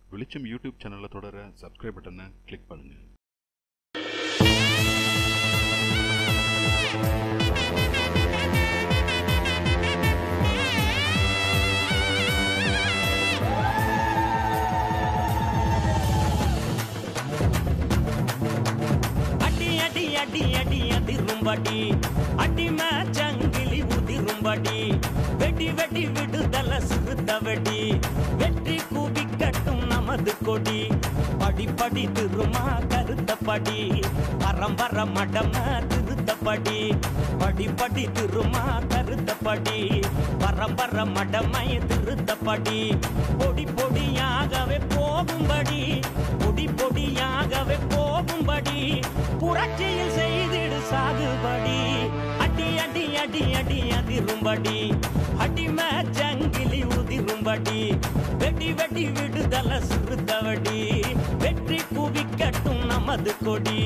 வெளிச்சம் யூடியூப் சேனலை தொடர சப்ஸ்கிரைப் பட்டனை கிளிக் பண்ணுங்கள் அடி அடி அடி அடி அதிரும்படி அடி மேச்சங்கிலி உதிரும்படி வெடி வெடி விடுதல சிறுத்த வெடி வெற்றி கூவி கட்டும் நமது கொடி படி படி திருமா கருத்த படி பரம்பர மடம திருத்த படி படி படி திருமா கருத்த படி பரம்பர மடமை திருத்த படி பொடி பொடியாகவே போகும்படி பொடி பொடியாகவே போகும்படி புரட்சியில் செய்திடு சாகுபடி அடி அடி அடி அடி அதிரும்படி அடி மேச்சங்கிலி உதிரும்படி வெடி வெடி விடுதல சிறுத்தவடி வெற்றி குவிக்கட்டும் நமது கொடி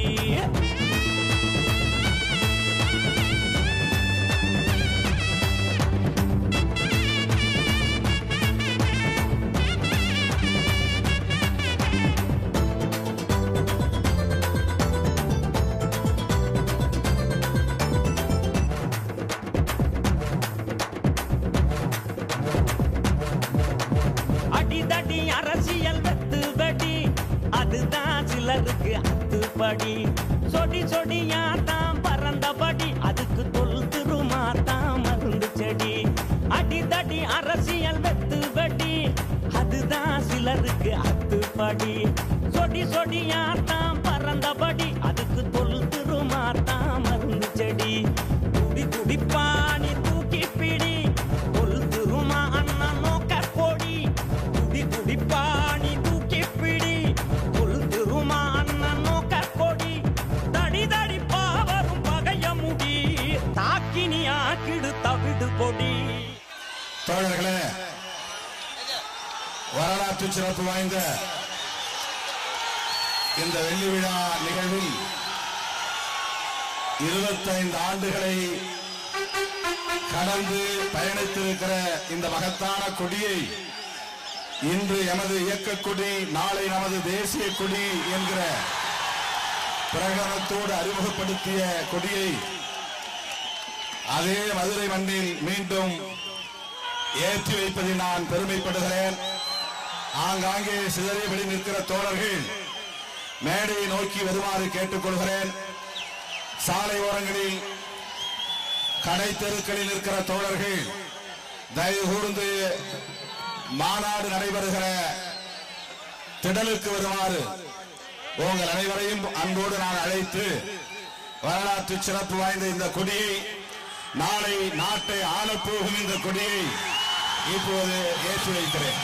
அடிதடி அரசியல் வெத்து வெடி அதுதான் சிலருக்கு அத்துப்படி சொடி சொடியா தான் பறந்தபடி அதுக்கு தொல் திருமா தான் மருந்து செடி அடிதடி அரசியல் வெத்து வெடி அதுதான் சிலருக்கு அத்துப்படி சொடி சொடியா தான் பறந்தபடி அதுக்கு தொல் திருமா தான் மருந்து செடி குடி குடி பாணி தூக்கி பிடி தொல் திருமா அண்ணா நோக்க கொடி குடி குடி பாணி தூக்கி பிடி தொல் திருமா அண்ணா நோக்க கொடி தடி தடி பாவரும் பகைய முடி தாக்கினி ஆக்கிடு தவிடு கொடி தோழர்களே வரலாற்று சிறப்பு வாய்ந்த இந்த வெள்ளி விழா நிகழ்வில் இருபத்தைந்து ஆண்டுகளை கடந்து பயணித்திருக்கிற இந்த மகத்தான கொடியை இன்று எமது இயக்க கொடி நாளை நமது தேசிய கொடி என்கிற பிரகடனத்தோடு அறிமுகப்படுத்திய கொடியை அதே மதுரை மண்ணில் மீண்டும் ஏற்றி வைப்பதில் நான் பெருமைப்படுகிறேன் ஆங்காங்கே சிதறியபடி நிற்கிற தோழர்கள் மேடையை நோக்கி வருமாறு கேட்டுக்கொள்கிறேன் சாலை ஓரங்களில் கடை தெருக்களில் இருக்கிற தோழர்கள் தயவு கூர்ந்து மாநாடு நடைபெறுகிற திடலுக்கு வருமாறு உங்கள் அனைவரையும் அன்போடு நான் அழைத்து வரலாற்று சிறப்பு வாய்ந்த இந்த கொடியை நாளை நாட்டை ஆளப்போகும் இந்த கொடியை இப்போது ஏற்றி வைக்கிறேன்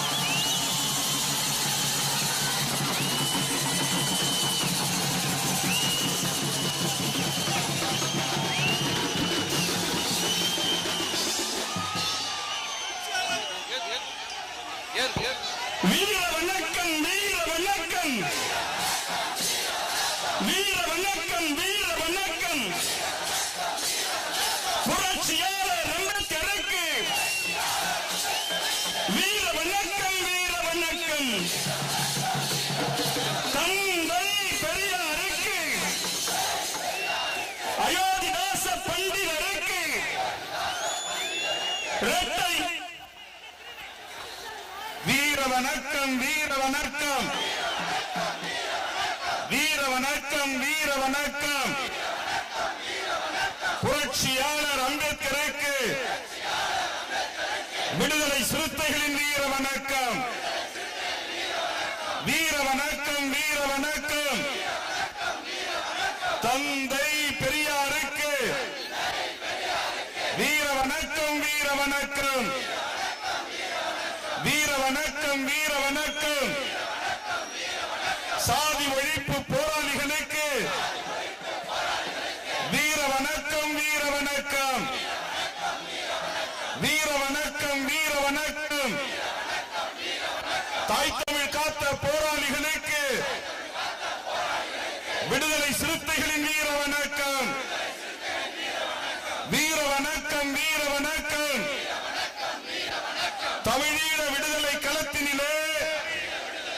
வீர வணக்கம் வீர வணக்கம் வீர வணக்கம் வீர வணக்கம் புரட்சியாளர் அம்பேத்கருக்கு வீர வணக்கம் வீர வணக்கம் தந்தை பெரியாருக்கு அயோத்திதாச பண்டிதருக்கு இரட்டை வீர வணக்கம் வீர வணக்கம் வீர வணக்கம் வீர வணக்கம் புரட்சியாளர் அம்பேத்கருக்கு விடுதலை சிறுத்தைகளின் வீர வணக்கம் வீர வணக்கம் வீர வணக்கம் தந்தை பெரியாருக்கு வீர வணக்கம் வீர வணக்கம் வீர வணக்கம் வீர வணக்கம் சாதி ஒழிப்பு போராளிகளுக்கு வீர வணக்கம் வீர வணக்கம் வீர வணக்கம் வீர வணக்கம் தாய் தமிழ் காத்த போராளிகளுக்கு விடுதலை சிறுத்தைகளின் வீர வணக்கம் வீர வணக்கம் வீர வணக்கம் தமிழீழ விடுதலை களத்தினிலே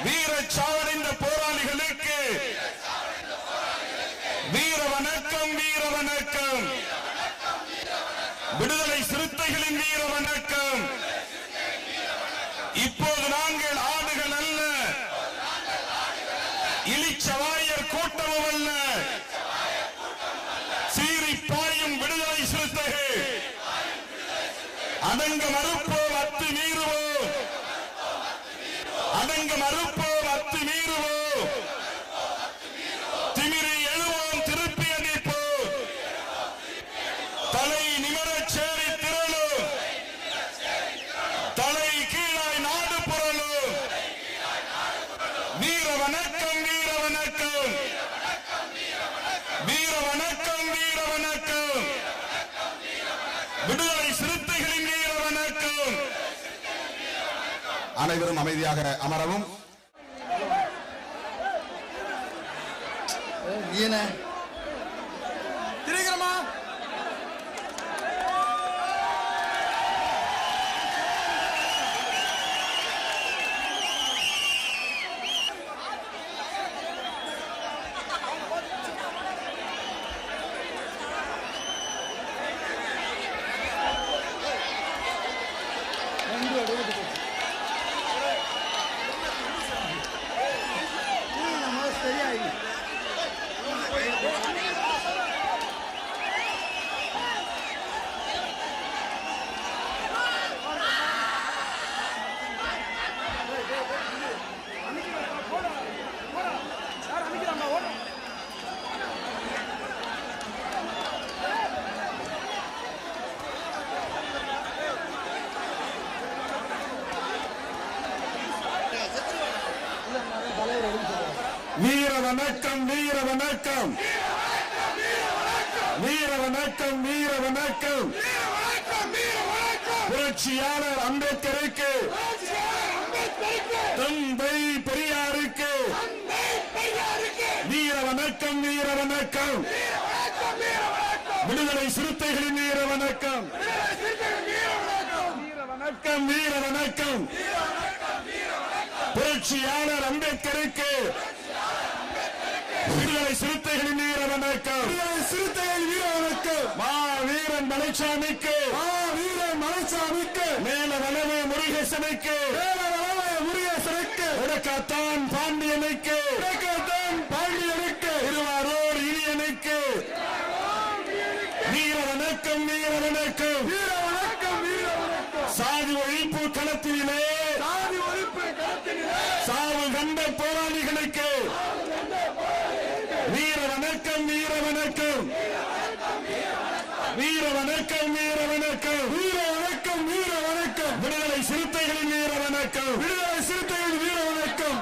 வீரச்சாவடைந்த போராளிகளுக்கு வீர வணக்கம் வீர வணக்கம் விடுதலை சிறுத்தைகளின் வீர வணக்கம் இப்போது நாங்கள் ஆடுகள் அல்ல இளிச்சவாயர் கூட்டமும் அல்ல சீறி பாயும் விடுதலை சிறுத்தைகள் அடங்க மறுப்போம் அத்து மீறுவோம் அடங்க மறுப்போம் அத்து மீறுவோம் திமிரி எழுவோம் திருப்பி அடிப்போம் தலை நிமிரச் சேரி திரளும் தலை கீழாய் நாடு புரளும் வீர வணக்கம் வீர வணக்கம் வீர வணக்கம் வீர வணக்கம் விடுதலை சிறுத்தைகளின் வீர வணக்கம் அனைவரும் அமைதியாக அமரவும் நீன திரிக்கிறமா சரியாயி வீர வணக்கம் வீர வணக்கம் வீர வணக்கம் வீர வணக்கம் புரட்சியாளர் அம்பேத்கருக்கு தந்தை பெரியாருக்கு வீர வணக்கம் வீர வணக்கம் விடுதலை சிறுத்தைகளின் வீர வணக்கம் வீர வணக்கம் வீர வணக்கம் புரட்சியாளர் அம்பேத்கருக்கு விடுதலை சிறுத்தைகளின் வீர வணக்கம் சிறுத்தைகள் வீர வணக்கம் மா வீரன் மலைச்சாமிக்கு மா வீரன் மலைச்சாமிக்கு மேல வளவு முருகேசனுக்கு மேல வளவு முருகேசனுக்கு உடக்கத்தான் பாண்டியனுக்கு உடக்கத்தான் பாண்டியனுக்கு திருவாரூர் இனியனுக்கு வீர வணக்கம் வீர வணக்கம் வீர வணக்கம் வீர வணக்கம் சாதி ஒழிப்பு களத்திலே சாதி ஒழிப்பு களத்திலே சாவு கண்ட போராளிகளுக்கு வீர வணக்கம் வீர வணக்கம் வீர வணக்கம் வீர வணக்கம் வீர வணக்கம் வீர வணக்கம் விடுதலை சிறுத்தைகளின் வீர வணக்கம் விடுதலை சிறுத்தைகளின் வீர வணக்கம்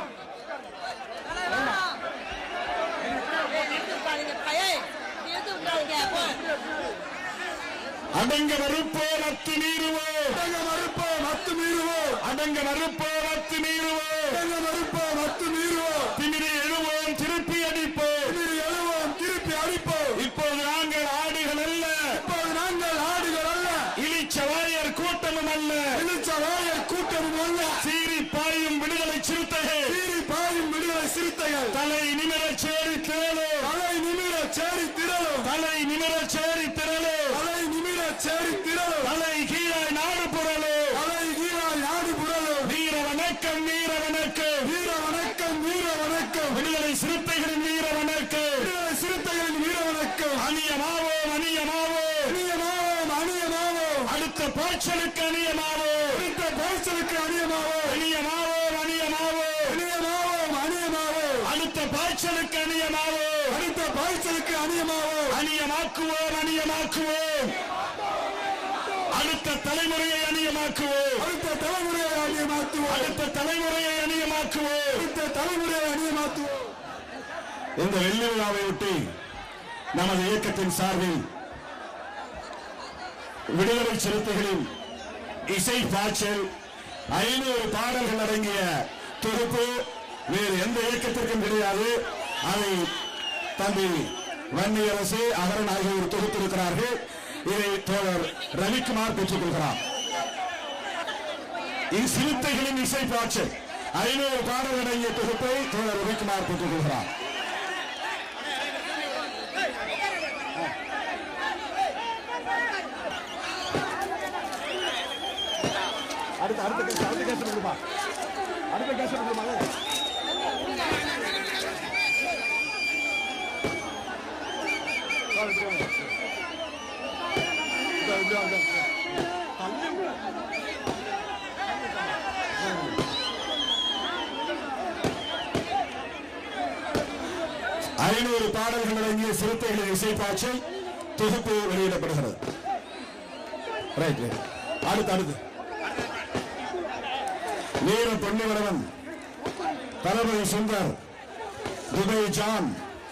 அடங்க மறுப்போம் அத்து மீறுவோம் அடங்க மறுப்போம் அத்து மீறுவோம் அடங்க மறுப்போம் அத்து மீறுவோம் அடங்க மறுப்போம் அத்து மீறுவோம் திமிரி எழுவோம் திருப்பி அடிப்போம் திமிரி எழுவோம் திருப்பி அடிப்போம் இப்போது நாங்கள் ஆடுகள் அல்ல இப்போது நாங்கள் ஆடுகள் அல்ல இளிச்சவாயர் கூட்டமும் அல்ல இளிச்சவாயர் கூட்டமும் அல்ல சீறி பாயும் விடுதலை சிறுத்தைகள் சீறி பாயும் விடுதலை சிறுத்தைகள் தலை நிமிர சேரி திரளும் தலை நிமிர சேரி திரளும் தலை நிமிர சேரி திரளும் தலை நிமிர சேரி திரளும் தலை கீழாய் நாடு புரளும் தலை கீழாய் நாடு புரளும் வீர வணக்கம் வீர வணக்கம் வீர வணக்கம் வீர வணக்கம் விடுதலை சிறுத்தைகளின் வீர வணக்கம் விடுதலை சிறுத்தைகளின் வீர வணக்கம் அணியமாவோம் அணியமாவோம் அணியமாவோம் அணியமாவோம் அடுத்த பாய்ச்சலுக்கு அணியமாவோம் அடுத்த பாய்ச்சலுக்கு அணியமாவோம் அணியமாவோம் அணியமாவோம் அணியமாவோம் அணியமாவோம் அடுத்த பாய்ச்சலுக்கு அணியமாவோம் அடுத்த பாய்ச்சலுக்கு அணியமாவோம் அணியமாக்குவோம் அணியமாக்குவோம் அடுத்த தலைமுறையை அணியமாக்குவோம் அடுத்த தலைமுறையை அணியமாக்குவோம் அடுத்த தலைமுறையை அணியமாக்குவோம் அடுத்த தலைமுறையை அணியமாக்குவோம் இந்த வெள்ளி விழாவை ஒட்டி நமது இயக்கத்தின் சார்பில் விடுதலை சிறுத்தைகளின் இசை பாய்ச்சல் ஐநூறு பாடல்கள் அடங்கிய தொகுப்பு வேறு எந்த இயக்கத்திற்கும் கிடையாது அதை தம்பி வன்னியரசு அகரன் ஆகியோர் தொகுத்திருக்கிறார்கள் இதை தோழர் ரவிக்குமார் பெற்றுக் கொள்கிறார் இது சிறுத்தைகளின் இசை பாய்ச்சல் ஐநூறு பாடல் அடங்கிய தொகுப்பை தோழர் ரவிக்குமார் பெற்றுக் கொள்கிறார் அடுத்த அடுத்த கேஸ் அடுத்த கேஸ் கொடுப்பா அடுத்த கேஸ் கொடுப்பா ஐநூறு பாடல்கள் அடங்கிய சிறுத்தைகளின் இசைப்பாய்ச்சல் தொகுப்பு வெளியிடப்படுகிறது ரைட் ரைட் அடுத்து அடுத்து வீர பொன்னிவரவன் தளபதி சுந்தர் துபை ஜான்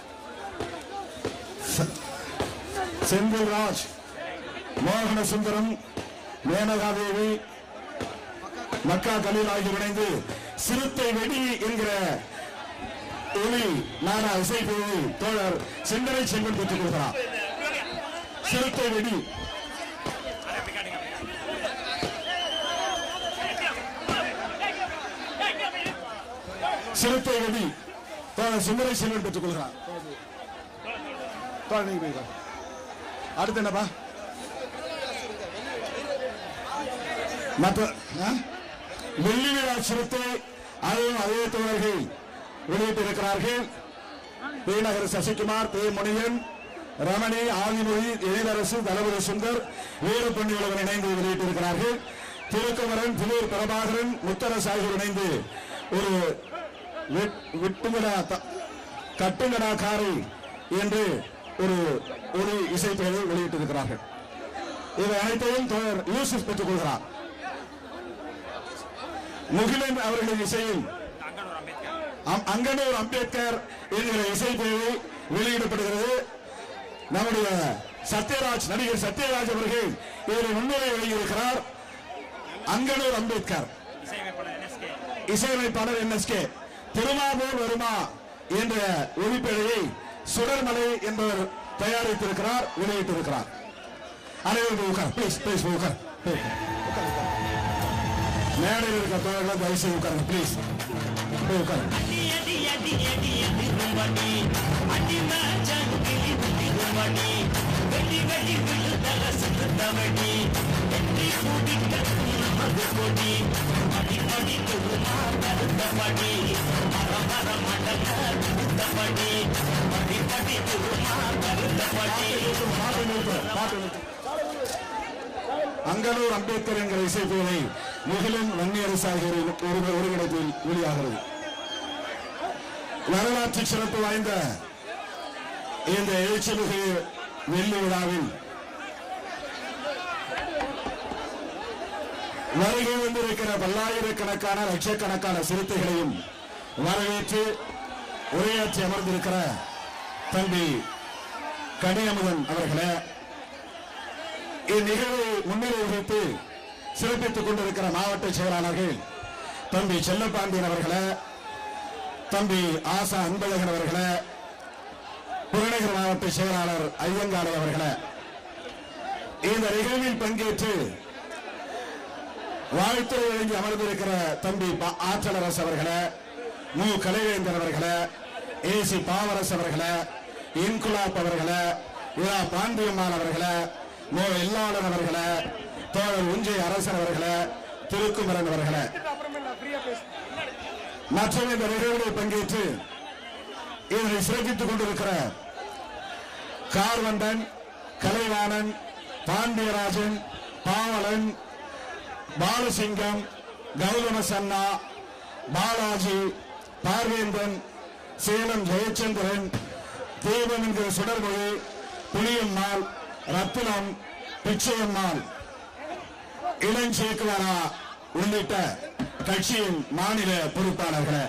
செ- செந்தில் ராஜ் மோகன சுந்தரம் மேனகாதேவி மக்கா கலீல் ஆகியோர் இணைந்து சிறுத்தை வெடி என்கிற ஒளி நாடா இசைக்குழு தோழர் சிந்தனை செல்வன் பெற்றுக் கொள்கிறார் சிறுத்தை வெடி சிறுத்தை வெடி தோழர் சிந்தனை செல்வன் பெற்றுக் கொள்கிறார் தோழர் நீங்க போய் அடுத்து என்னப்பா மற்ற ஆ? வெள்ளி விழா சிறுத்தை அதுவும் அதே தோழர்கள் வெளியிட்டிருக்கிறார்கள் பெருநகர் சசிகுமார் பே முனியன் ரமணி ஆதிமொழி எழிலரசு தளபதி சுந்தர் வீரப்பண்ணியுடன் இணைந்து வெளியிட்டிருக்கிறார்கள் திருக்குமரன் புலூர் பிரபாகரன் முத்தரசு ஆகியோர் இணைந்து ஒரு வெட்- வெட்டுங்கடா த- கட்டுங்கடா காரை என்று ஒரு ஒரு இசைப்பெயரை வெளியிட்டிருக்கிறார்கள் இவை அனைத்தையும் தோழர் யூசுப் பெற்றுக் கொள்கிறார் முகிலன் அவர்களின் இசையில் அம்- அங்கனூர் அம்பேத்கர் என்கிற இசை பிரிவு வெளியிடப்படுகிறது நம்முடைய சத்யராஜ் நடிகர் சத்யராஜ் அவர்கள் இதில் முன்னுரை வெளியிருக்கிறார் அங்கனூர் அம்பேத்கர் இசையமைப்பாளர் என்எஸ்கே திருமாபோர் வருமா என்ற ஒளிப்பேழையை சுடர்மலை என்பவர் தயாரித்திருக்கிறார் வெளியிட்டிருக்கிறார் அனைவரும் உட்கார் ப்ளீஸ் ப்ளீஸ் உட்கார் மேடையில் இருக்க தோழர்கள் தயவு செய்து உட்காருங்க ப்ளீஸ் போய் உட்காருங்க அடி அடி அடி அடி அதிரும்படி அடி மேச்சங்கிலி விழும்படி வெடி வெடி விழுதல சுத்தவடி வெற்றி குடிக்க நமது கொடி அடி அடி துருமா கருத்தபடி மர மர மண்டல கருத்தபடி படி படி துருமா கருத்தபடி பாட்டு நிறுத்து, பாட்டு நிறுத்து. அங்கனூர் அம்பேத்கர் என்கிற இசைப்புகளை முகிலன் வன்னியரசு ஆகியோரின் ஒரு ஒருங்கிணைப்பில் வெளியாகிறது வரலாற்று சிறப்பு வாய்ந்த இந்த எழுச்சிமிகு வெள்ளி விழாவில் வருகை வந்திருக்கிற பல்லாயிரக்கணக்கான லட்சக்கணக்கான சிறுத்தைகளையும் வரவேற்று உரையாற்றி அமர்ந்திருக்கிற தம்பி கனியமுதன் அவர்களே இந்நிகழ்வை முன்னிலை வகித்து சிறப்பித்துக் கொண்டிருக்கிற மாவட்ட செயலாளர்கள் தம்பி செல்லப்பாண்டியன் அவர்களே தம்பி ஆசா அன்பழகன் அவர்களே புறநகர் மாவட்ட செயலாளர் ஐயங்காலை அவர்களே இந்த நிகழ்வில் பங்கேற்று வாழ்த்துறை வழங்கி அமர்ந்திருக்கிற தம்பி பா- ஆற்றலரசு அவர்களே மு கலைவேந்தர் அவர்களே ஏசி பாவரசு அவர்களே இன்குலாப் அவர்களே இரா பாண்டியம்மாள் அவர்களே மோ எல்லாளன் அவர்களே தோழர் உஞ்சை அரசன் அவர்களே திருக்குமரன் அவர்களே மற்றும் இந்த நிகழ்வில் பங்கேற்று இதனை சிறப்பித்துக் கொண்டிருக்கிற கார்வண்டன் கலைவாணன் பாண்டியராஜன் பாவலன் பாலசிங்கம் கௌதம சன்னா பாலாஜி பார்வேந்தன் சேலம் ஜெயச்சந்திரன் தேவன் என்கிற சுடர்மொழி புளியம்மாள் ரத்தினம் பிச்சையம்மாள் இளஞ்சேக்குவாரா உள்ளிட்ட கட்சியின் மாநில பொறுப்பாளர்களே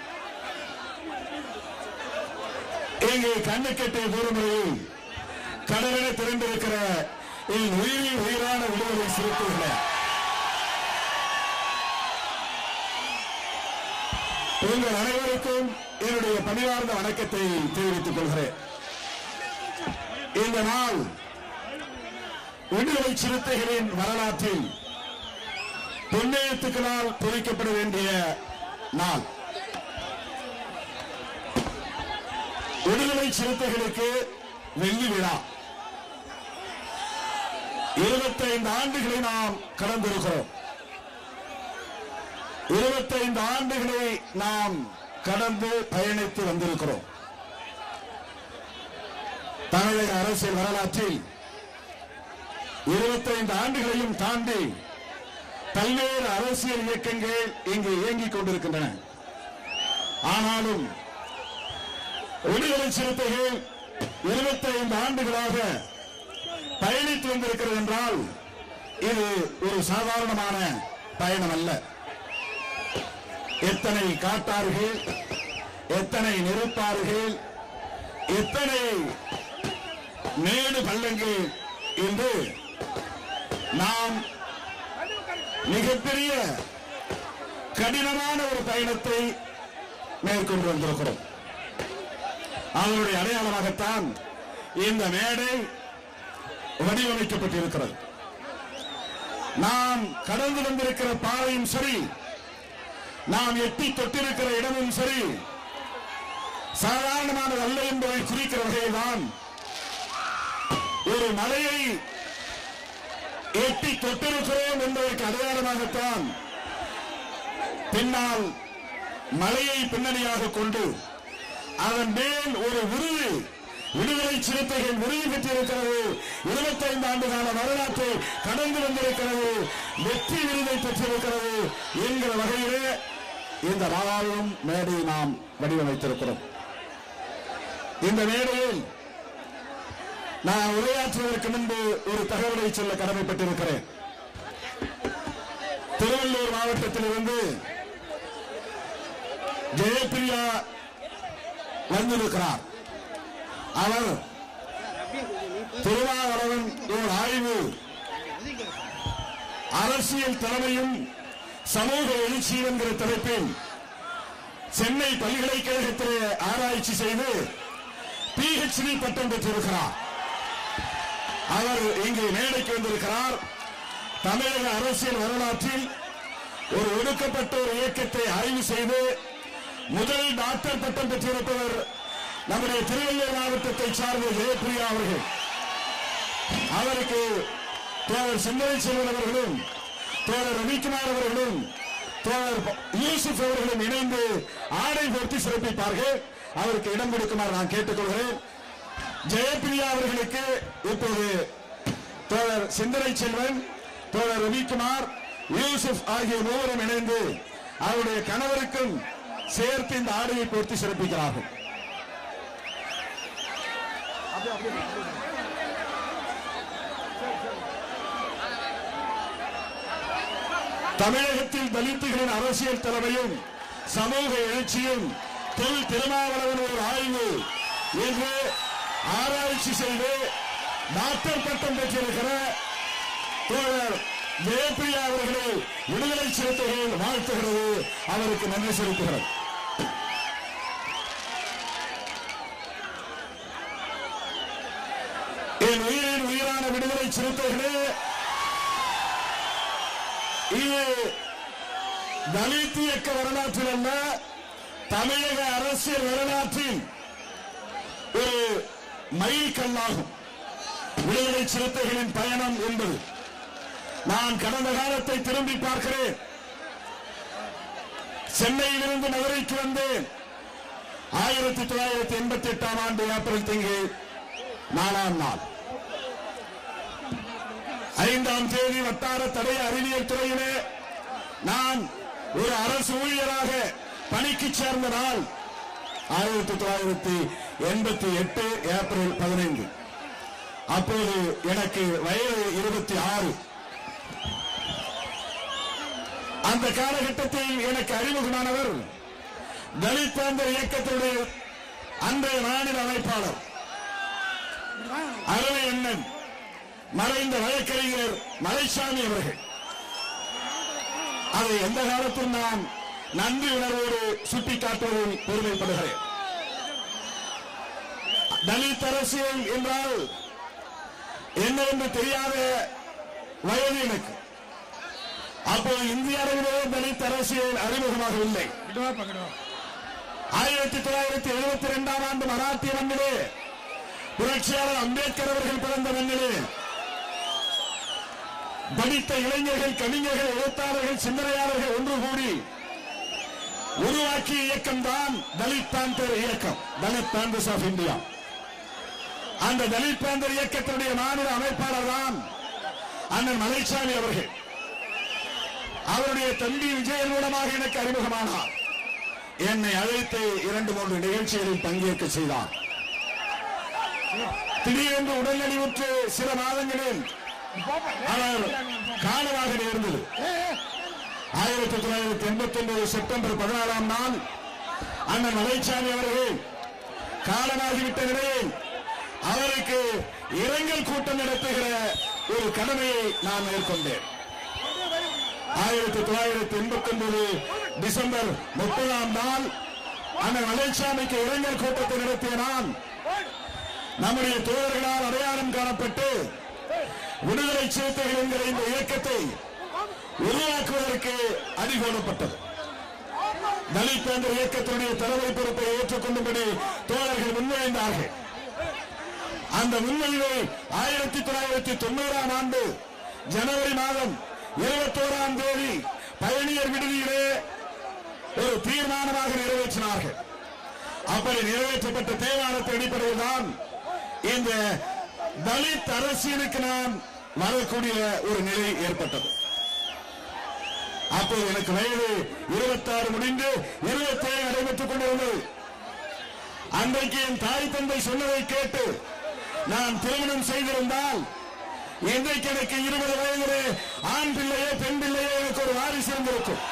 இங்கே கண்ணுக்கெட்டிய தூரமுறையில் கடலென திரண்டிருக்கிற என் உயிரி உயிரான விடுதலை சிறுத்தைகளே உங்கள் அனைவருக்கும் என்னுடைய பணிவார்ந்த வணக்கத்தை தெரிவித்துக் கொள்கிறேன் இந்த நாள் விடுதலை சிறுத்தைகளின் வரலாற்றில் பொன்னெழுத்துக்களால் பொறிக்கப்பட வேண்டிய நாள் விடுதலை சிறுத்தைகளுக்கு வெள்ளி விழா இருபத்தைந்து ஆண்டுகளை நாம் கடந்திருக்கிறோம் இருபத்தைந்து ஆண்டுகளை நாம் கடந்து பயணித்து வந்திருக்கிறோம் தமிழக அரசியல் வரலாற்றில் இருபத்தைந்து ஆண்டுகளையும் தாண்டி பல்வேறு அரசியல் இயக்கங்கள் இங்கு இயங்கிக் கொண்டிருக்கின்றன ஆனாலும் விடுதலை சிறுத்தைகள் இருபத்தைந்து ஆண்டுகளாக பயணித்து வந்திருக்கிறது என்றால் இது ஒரு சாதாரணமான பயணம் அல்ல எத்தனை காட்டார்கள் எத்தனை நெருப்பார்கள் எத்தனை மேடு பள்ளங்கள் என்று நாம் மிகப்பெரிய கடினமான ஒரு பயணத்தை மேற்கொண்டு வந்திருக்கிறோம் அவருடைய அடையாளமாகத்தான் இந்த மேடை வடிவமைக்கப்பட்டிருக்கிறது நாம் கடந்து வந்திருக்கிற பாதையும் சரி நாம் எட்டி தொட்டிருக்கிற இடமும் சரி சாதாரணமானது அல்ல என்பதை குறிக்கிற வகையில்தான் ஒரு மலையை எட்டி தொட்டிருக்கிறோம் என்பதற்கு அடையாளமாகத்தான் பின்னால் மலையை பின்னணியாக கொண்டு அதன் மேல் ஒரு விருது விடுதலை சிறுத்தைகள் விருது பெற்றிருக்கிறது இருபத்தைந்து ஆண்டு கால வரலாற்றை கடந்து வந்திருக்கிறது வெற்றி விருதை பெற்றிருக்கிறது என்கிற வகையிலே இந்த நாளும் மேடையை நாம் வடிவமைத்திருக்கிறோம் இந்த மேடையில் நான் உரையாற்றுவதற்கு முன்பு ஒரு தகவலை சொல்ல கடமைப்பட்டிருக்கிறேன் திருவள்ளூர் மாவட்டத்திலிருந்து ஜெயபிரியா வந்திருக்கிறார் அவர் திருமாவளவன் ஒரு ஆய்வு அரசியல் தலைமையும் சமூக எழுச்சி என்கிற தலைப்பில் சென்னை பல்கலைக்கழகத்திலே ஆராய்ச்சி செய்து பிஹெச்டி பட்டம் பெற்றிருக்கிறார் அவர் இங்கு மேடைக்கு வந்திருக்கிறார் தமிழக அரசியல் வரலாற்றில் ஒரு ஒடுக்கப்பட்ட ஒரு இயக்கத்தை ஆய்வு செய்து முதல் டாக்டர் பட்டம் பெற்றிருப்பவர் நம்முடைய திருவள்ளூர் மாவட்டத்தை சார்ந்த ஜெயபிரியா அவர்கள் அவருக்கு தோழர் சிந்தனை செல்வன் அவர்களும் தோழர் ரவிக்குமார் அவர்களும் தோழர் யூசுப் அவர்களும் இணைந்து ஆடை போர்த்தி சிறப்பிப்பார்கள் அவருக்கு இடம் கொடுக்குமாறு நான் கேட்டுக்கொள்கிறேன் ஜெயபிரியா அவர்களுக்கு இப்போது தோழர் சிந்தனை செல்வன் தோழர் ரவிக்குமார் யூசுப் ஆகிய மூவரும் இணைந்து அவருடைய கணவருக்கும் சேர்த்து இந்த ஆடையை போர்த்தி சிறப்பிக்கிறார்கள் தமிழகத்தில் தலித்துகளின் அரசியல் தலைமையும் சமூக எழுச்சியும் தொல் திருமாவளவன் ஒரு ஆய்வு என்று ஆராய்ச்சி செய்து டாக்டர் பட்டம் பெற்றிருக்கிற தோழர் ஜெயபிரியா அவர்களை விடுதலை சிறுத்தைகள் வாழ்த்துகிறது அவருக்கு நன்றி செலுத்துகிறது என் உயிரின் உயிரான விடுதலை சிறுத்தைகளே இது தலித் இயக்க வரலாற்றில் அல்ல தமிழக அரசியல் வரலாற்றில் ஒரு மைல் கல்லாகும் விடுதலை சிறுத்தைகளின் பயணம் என்பது நான் கடந்த காலத்தை திரும்பி பார்க்கிறேன் சென்னையிலிருந்து மதுரைக்கு வந்தேன் ஆயிரத்தி தொள்ளாயிரத்தி எண்பத்தி எட்டாம் ஆண்டு ஏப்ரல் திங்கு நாலாம் நாள் ஐந்தாம் தேதி வட்டார தடய அறிவியல் துறையிலே நான் ஒரு அரசு ஊழியராக பணிக்கு சேர்ந்த நாள் ஆயிரத்தி தொள்ளாயிரத்தி எண்பத்தி எட்டு ஏப்ரல் பதினைந்து அப்போது எனக்கு வயது இருபத்தி ஆறு அந்த காலகட்டத்தில் எனக்கு அறிமுகமானவர் தலித் பேந்தர் இயக்கத்தினுடைய அன்றைய மாநில அமைப்பாளர் அருமை அண்ணன் மறைந்த வழக்கறிஞர் மலைசாமி அவர்கள் அதை எந்த காலத்தில் நான் நன்றி உணர்வோடு சுட்டிக்காட்டுவதில் பெருமைப்படுகிறேன் தலித் அரசியல் என்றால் என்ன என்று தெரியாத வயது எனக்கு அப்போ இந்திய அளவிலே தலித் அரசியல் அறிமுகமாகவில்லை ஆயிரத்தி தொள்ளாயிரத்தி எழுபத்தி இரண்டாம் ஆண்டு மராத்திய மண்ணிலே புரட்சியாளர் அம்பேத்கர் அவர்கள் பிறந்த மண்ணிலே படித்த இளைஞர்கள் கவிஞர்கள் எழுத்தாளர்கள் சிந்தனையாளர்கள் ஒன்று கூடி உருவாக்கிய இயக்கம் தான் தலித் பேந்தர் இயக்கம் தலித் பேந்தர்ஸ் ஆஃப் இந்தியா அந்த தலித் பேந்தர் இயக்கத்தினுடைய மாநில அமைப்பாளர் தான் அண்ணன் மலைச்சாமி அவர்கள் அவருடைய தம்பி விஜயன் மூலமாக எனக்கு அறிமுகமானார் என்னை அழைத்து இரண்டு மூன்று நிகழ்ச்சிகளில் பங்கேற்க செய்தார் திடீரென்று உடல்நலிவுற்று சில மாதங்களில் அவர் காணமாக நேர்ந்தது ஆயிரத்தி தொள்ளாயிரத்தி எண்பத்தி ஒன்பது செப்டம்பர் பதினாறாம் நாள் அண்ணன் மலைச்சாமி அவர்கள் காலமாகிவிட்ட நிலையில் அவருக்கு இரங்கல் கூட்டம் நடத்துகிற ஒரு கடமையை நான் மேற்கொண்டேன் ஆயிரத்தி தொள்ளாயிரத்தி எண்பத்தி ஒன்பது டிசம்பர் முப்பதாம் நாள் அண்ணன் மலைச்சாமிக்கு இரங்கல் கூட்டத்தை நடத்திய நான் நம்முடைய தோழர்களால் அடையாளம் காணப்பட்டு விடுதலை சிறுத்தைகள் என்கிற இந்த இயக்கத்தை உருவாக்குவதற்கு அடிகோடப்பட்டது தலித் என்ற இயக்கத்தினுடைய தலைமை பொறுப்பை ஏற்றுக்கொண்டுபடி தோழர்கள் முன்மொழிந்தார்கள் அந்த முன்மொழிவை ஆயிரத்தி தொள்ளாயிரத்தி தொண்ணூறாம் ஆண்டு ஜனவரி மாதம் இருபத்தோராம் தேதி பயணியர் விடுதியிலே ஒரு தீர்மானமாக நிறைவேற்றினார்கள் அப்படி நிறைவேற்றப்பட்ட தீர்மானத்தின் அடிப்படையில் தான் இந்த தலித் அரசியலுக்கு நான் வரக்கூடிய ஒரு நிலை ஏற்பட்டது அப்போது எனக்கு வயது இருபத்தாறு முடிந்து இருபத்தேழு நடைபெற்றுக் கொண்டிருந்தது அன்றைக்கு என் தாய் தந்தை சொன்னதை கேட்டு நான் திருமணம் செய்திருந்தால் இன்றைக்கு எனக்கு இருபது வயதிலே ஆண் பிள்ளையோ பெண் பிள்ளையோ எனக்கு ஒரு வாரிசு இருந்திருக்கும்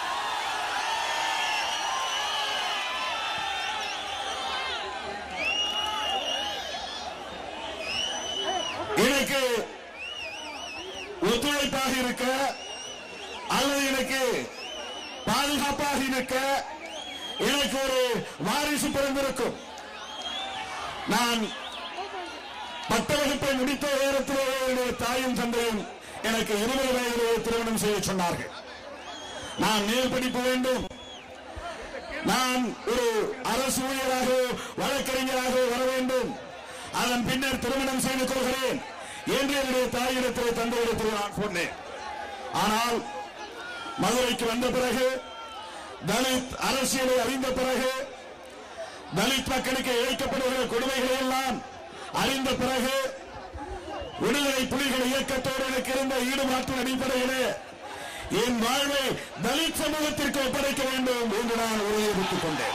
எனக்கு ஒத்துழைப்பாக இருக்க அல்லது எனக்கு பாதுகாப்பாக இருக்க எனக்கு ஒரு வாரிசு பிறந்திருக்கும் நான் பட்ட வகுப்பை முடித்த நேரத்திலே என்னுடைய தாயும் தந்தையும் எனக்கு இருபது வயதிலே திருமணம் செய்ய சொன்னார்கள் நான் மேல் படிப்பு வேண்டும் நான் ஒரு அரசு ஊழியராக வழக்கறிஞராக வர வேண்டும் அதன் பின்னர் திருமணம் செய்து கொள்கிறேன் என்று என்னுடைய தாயிடத்திலே தந்தையிடத்திலே நான் சொன்னேன் ஆனால் மதுரைக்கு வந்த பிறகு தலித் அரசியலை அறிந்த பிறகு தலித் மக்களுக்கு இழைக்கப்படுகிற கொடுமைகளை எல்லாம் அறிந்த பிறகு விடுதலை புலிகள் இயக்கத்தோடு எனக்கு இருந்த ஈடுபாட்டின் அடிப்படையிலே என் வாழ்வை தலித் சமூகத்திற்கு ஒப்படைக்க வேண்டும் என்று நான் உறுதியெடுத்துக் கொண்டேன்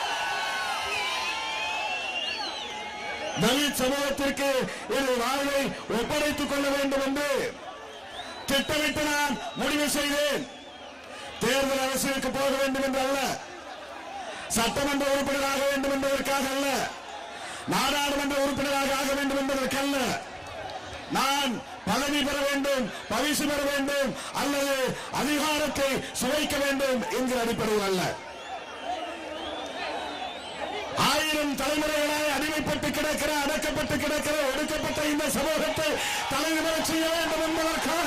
தலித் சமூகத்திற்கு என் வாழ்வை ஒப்படைத்துக் கொள்ள வேண்டும் என்று திட்டமிட்டு நான் முடிவு செய்தேன் தேர்தல் அரசியலுக்கு போக வேண்டும் என்று அல்ல சட்டமன்ற உறுப்பினராக வேண்டும் என்பதற்காக அல்ல நாடாளுமன்ற உறுப்பினராக ஆக வேண்டும் என்பதற்கல்ல நான் பதவி பெற வேண்டும் பரிசு பெற வேண்டும் அல்லது அதிகாரத்தை சுவைக்க வேண்டும் என்கிற அடிப்படையில் அல்ல ஆயிரம் தலைமுறைகளாய் அடிமைப்பட்டு கிடக்கிற அடக்கப்பட்டு கிடக்கிற ஒடுக்கப்பட்ட இந்த சமூகத்தை தலைநிமிர செய்ய வேண்டும் என்பதற்காக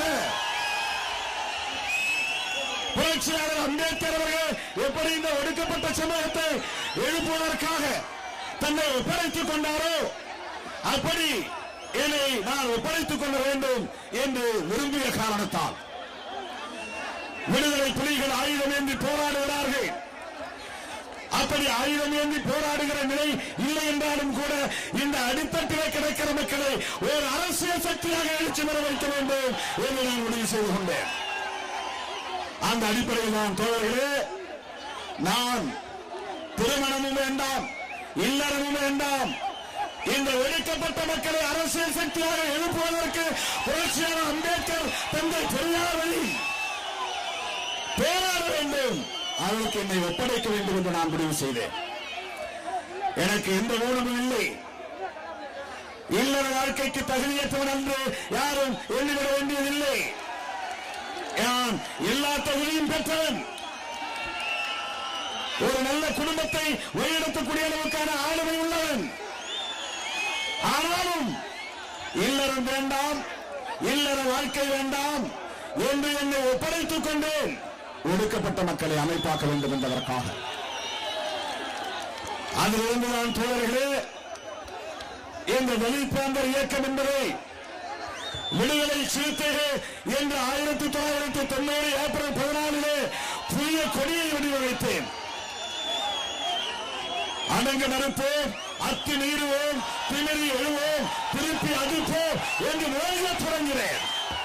புரட்சியாளர் அம்பேத்கர் அவர்கள் எப்படி இந்த ஒடுக்கப்பட்ட சமூகத்தை எழுப்புவதற்காக தன்னை ஒப்படைத்துக் கொண்டாரோ அப்படி என்னை நான் ஒப்படைத்துக் கொள்ள வேண்டும் என்று விரும்பிய காரணத்தால் விடுதலை புலிகள் ஆயுதம் ஏந்தி போராடுகிறார்கள் அப்படி ஆயுதம் ஏந்தி போராடுகிற நிலை இல்லை என்றாலும் கூட இந்த அடித்தட்டிலே கிடைக்கிற மக்களை ஒரு அரசியல் சக்தியாக எழுச்சி பெற வைக்க வேண்டும் என்று நான் முடிவு செய்து கொண்டேன் அந்த அடிப்படையில் நான் தோழர்களே நான் திருமணமும் வேண்டாம் இல்லறமும் வேண்டாம் இந்த ஒடுக்கப்பட்ட மக்களை அரசியல் சக்தியாக எழுப்புவதற்கு புரட்சியாளர் அம்பேத்கர் தந்தை பெரியார் வழி போராட வேண்டும் அவருக்கு என்னை ஒப்படைக்க வேண்டும் என்று நான் முடிவு செய்தேன் எனக்கு எந்த ஊனமும் இல்லை இல்லற வாழ்க்கைக்கு தகுதியற்றவன் என்று யாரும் எண்ணிவிட வேண்டியதில்லை நான் எல்லா தகுதியும் பெற்றவன் ஒரு நல்ல குடும்பத்தை வழிநடத்தக்கூடிய அளவுக்கான ஆளுமை உள்ளவன் ஆனாலும் இல்லறம் வேண்டாம் இல்லற வாழ்க்கை வேண்டாம் என்று என்னை ஒப்படைத்துக் கொண்டேன் ஒடுக்கப்பட்ட மக்களை அமைப்பாக்க வேண்டும் என்பதற்காக அதிலிருந்து நான் தோழர்களே இந்த வெளிப்பாந்தர் இயக்கம் என்பதை விடுதலை சிறுத்தைகள் என்று ஆயிரத்தி தொள்ளாயிரத்தி தொண்ணூறு ஏப்ரல் பதினாலிலே புதிய கொடியை வடிவமைத்தேன் அடங்க மறுப்போம் அத்து நீருவோம் திணறி எழுவோம் திருப்பி அடிப்போம் என்று முழங்கத் தொடங்கினேன்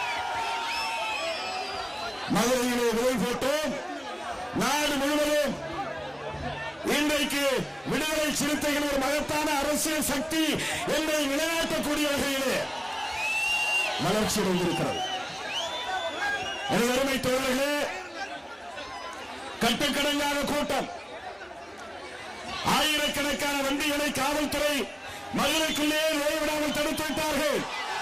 மதுரையிலே விலை போட்டோம் நாடு முழுவதும் இன்றைக்கு விடுதலை சிறுத்தைகள் ஒரு மகத்தான அரசியல் சக்தி என்பதை நிலைநாட்டக்கூடிய வகையிலே வளர்ச்சி அடைந்திருக்கிறது எனது அருமை தோழர்களே கட்டுக்கடங்காத கூட்டம் ஆயிரக்கணக்கான வண்டிகளை காவல்துறை மதுரைக்குள்ளே நுழைவிடாமல் தடுத்து விட்டார்கள்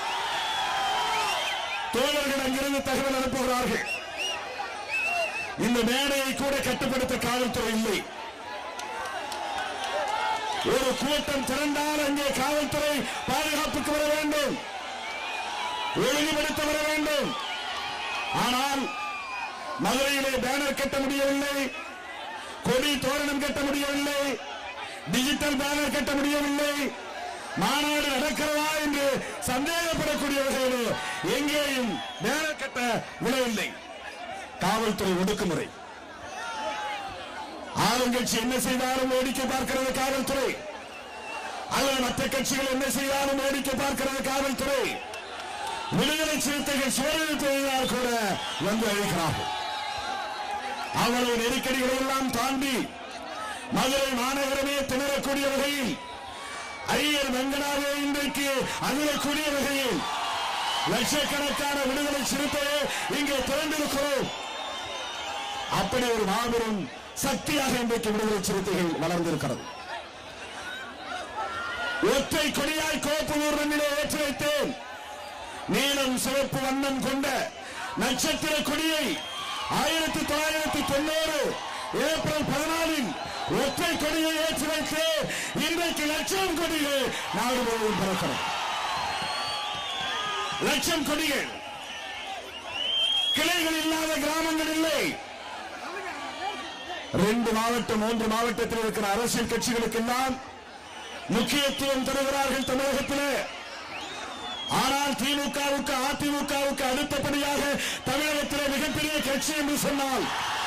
தோழர்கள் அங்கிருந்து தகவல் அனுப்புகிறார்கள் இந்த மேடையை கூட கட்டுப்படுத்த காவல்துறை இல்லை ஒரு கூட்டம் திரண்டால் அங்கே காவல்துறை பாதுகாப்புக்கு வர வேண்டும் ஒழுங்குபடுத்த வர வேண்டும் ஆனால் மதுரையிலே பேனர் கட்ட முடியவில்லை கொடி தோரணம் கட்ட முடியவில்லை டிஜிட்டல் பேனர் கட்ட முடியவில்லை மாநாடு நடக்கிறதா என்று சந்தேகப்படக்கூடிய வகையில் எங்கேயும் பேனர் கட்ட விடவில்லை காவல்துறை ஒடுக்குமுறை ஆளுங்கட்சி என்ன செய்தாலும் வேடிக்கை பார்க்கிறது காவல்துறை அல்லது மற்ற கட்சிகள் என்ன செய்தாலும் வேடிக்கை பார்க்கிறது காவல்துறை விடுதலை சிறுத்தைகள் சுவரில் தொழிலால் கூட வந்து அழைக்கிறார்கள் அவ்வளவு நெருக்கடிகளை எல்லாம் தாண்டி மதுரை மாநகரமே திணறக்கூடிய வகையில் ஐயர் வெங்கடாவே இன்றைக்கு அகலக்கூடிய வகையில் லட்சக்கணக்கான விடுதலை சிறுத்தையை இங்கே திரண்டிருக்கிறோம் அப்படி ஒரு மாபெரும் சக்தியாக இன்றைக்கு விடுதலை சிறுத்தைகள் வளர்ந்திருக்கிறது ஒற்றை கொடியாய் கோப்பூர் மண்ணிலே ஏற்றி வைத்தேன் நீலம் சிவப்பு வண்ணம் கொண்ட நட்சத்திர கொடியை ஆயிரத்தி தொள்ளாயிரத்தி தொண்ணூறு ஏப்ரல் பதினாலில் ஒற்றை கொடியை ஏற்றி வைத்து இன்றைக்கு லட்சம் கொடிகள் நாடு முழுவதும் பறக்கிறது லட்சம் கொடிகள் கிளைகள் இல்லாத கிராமங்கள் இல்லை ரெண்டு மாவட்டம் மூன்று மாவட்டத்தில் இருக்கிற அரசியல் கட்சிகளுக்கெல்லாம் முக்கியத்துவம் தருகிறார்கள் தமிழகத்திலே ஆனால் திமுகவுக்கு அதிமுகவுக்கு அடுத்தபடியாக தமிழகத்திலே மிகப்பெரிய கட்சி என்று சொன்னால்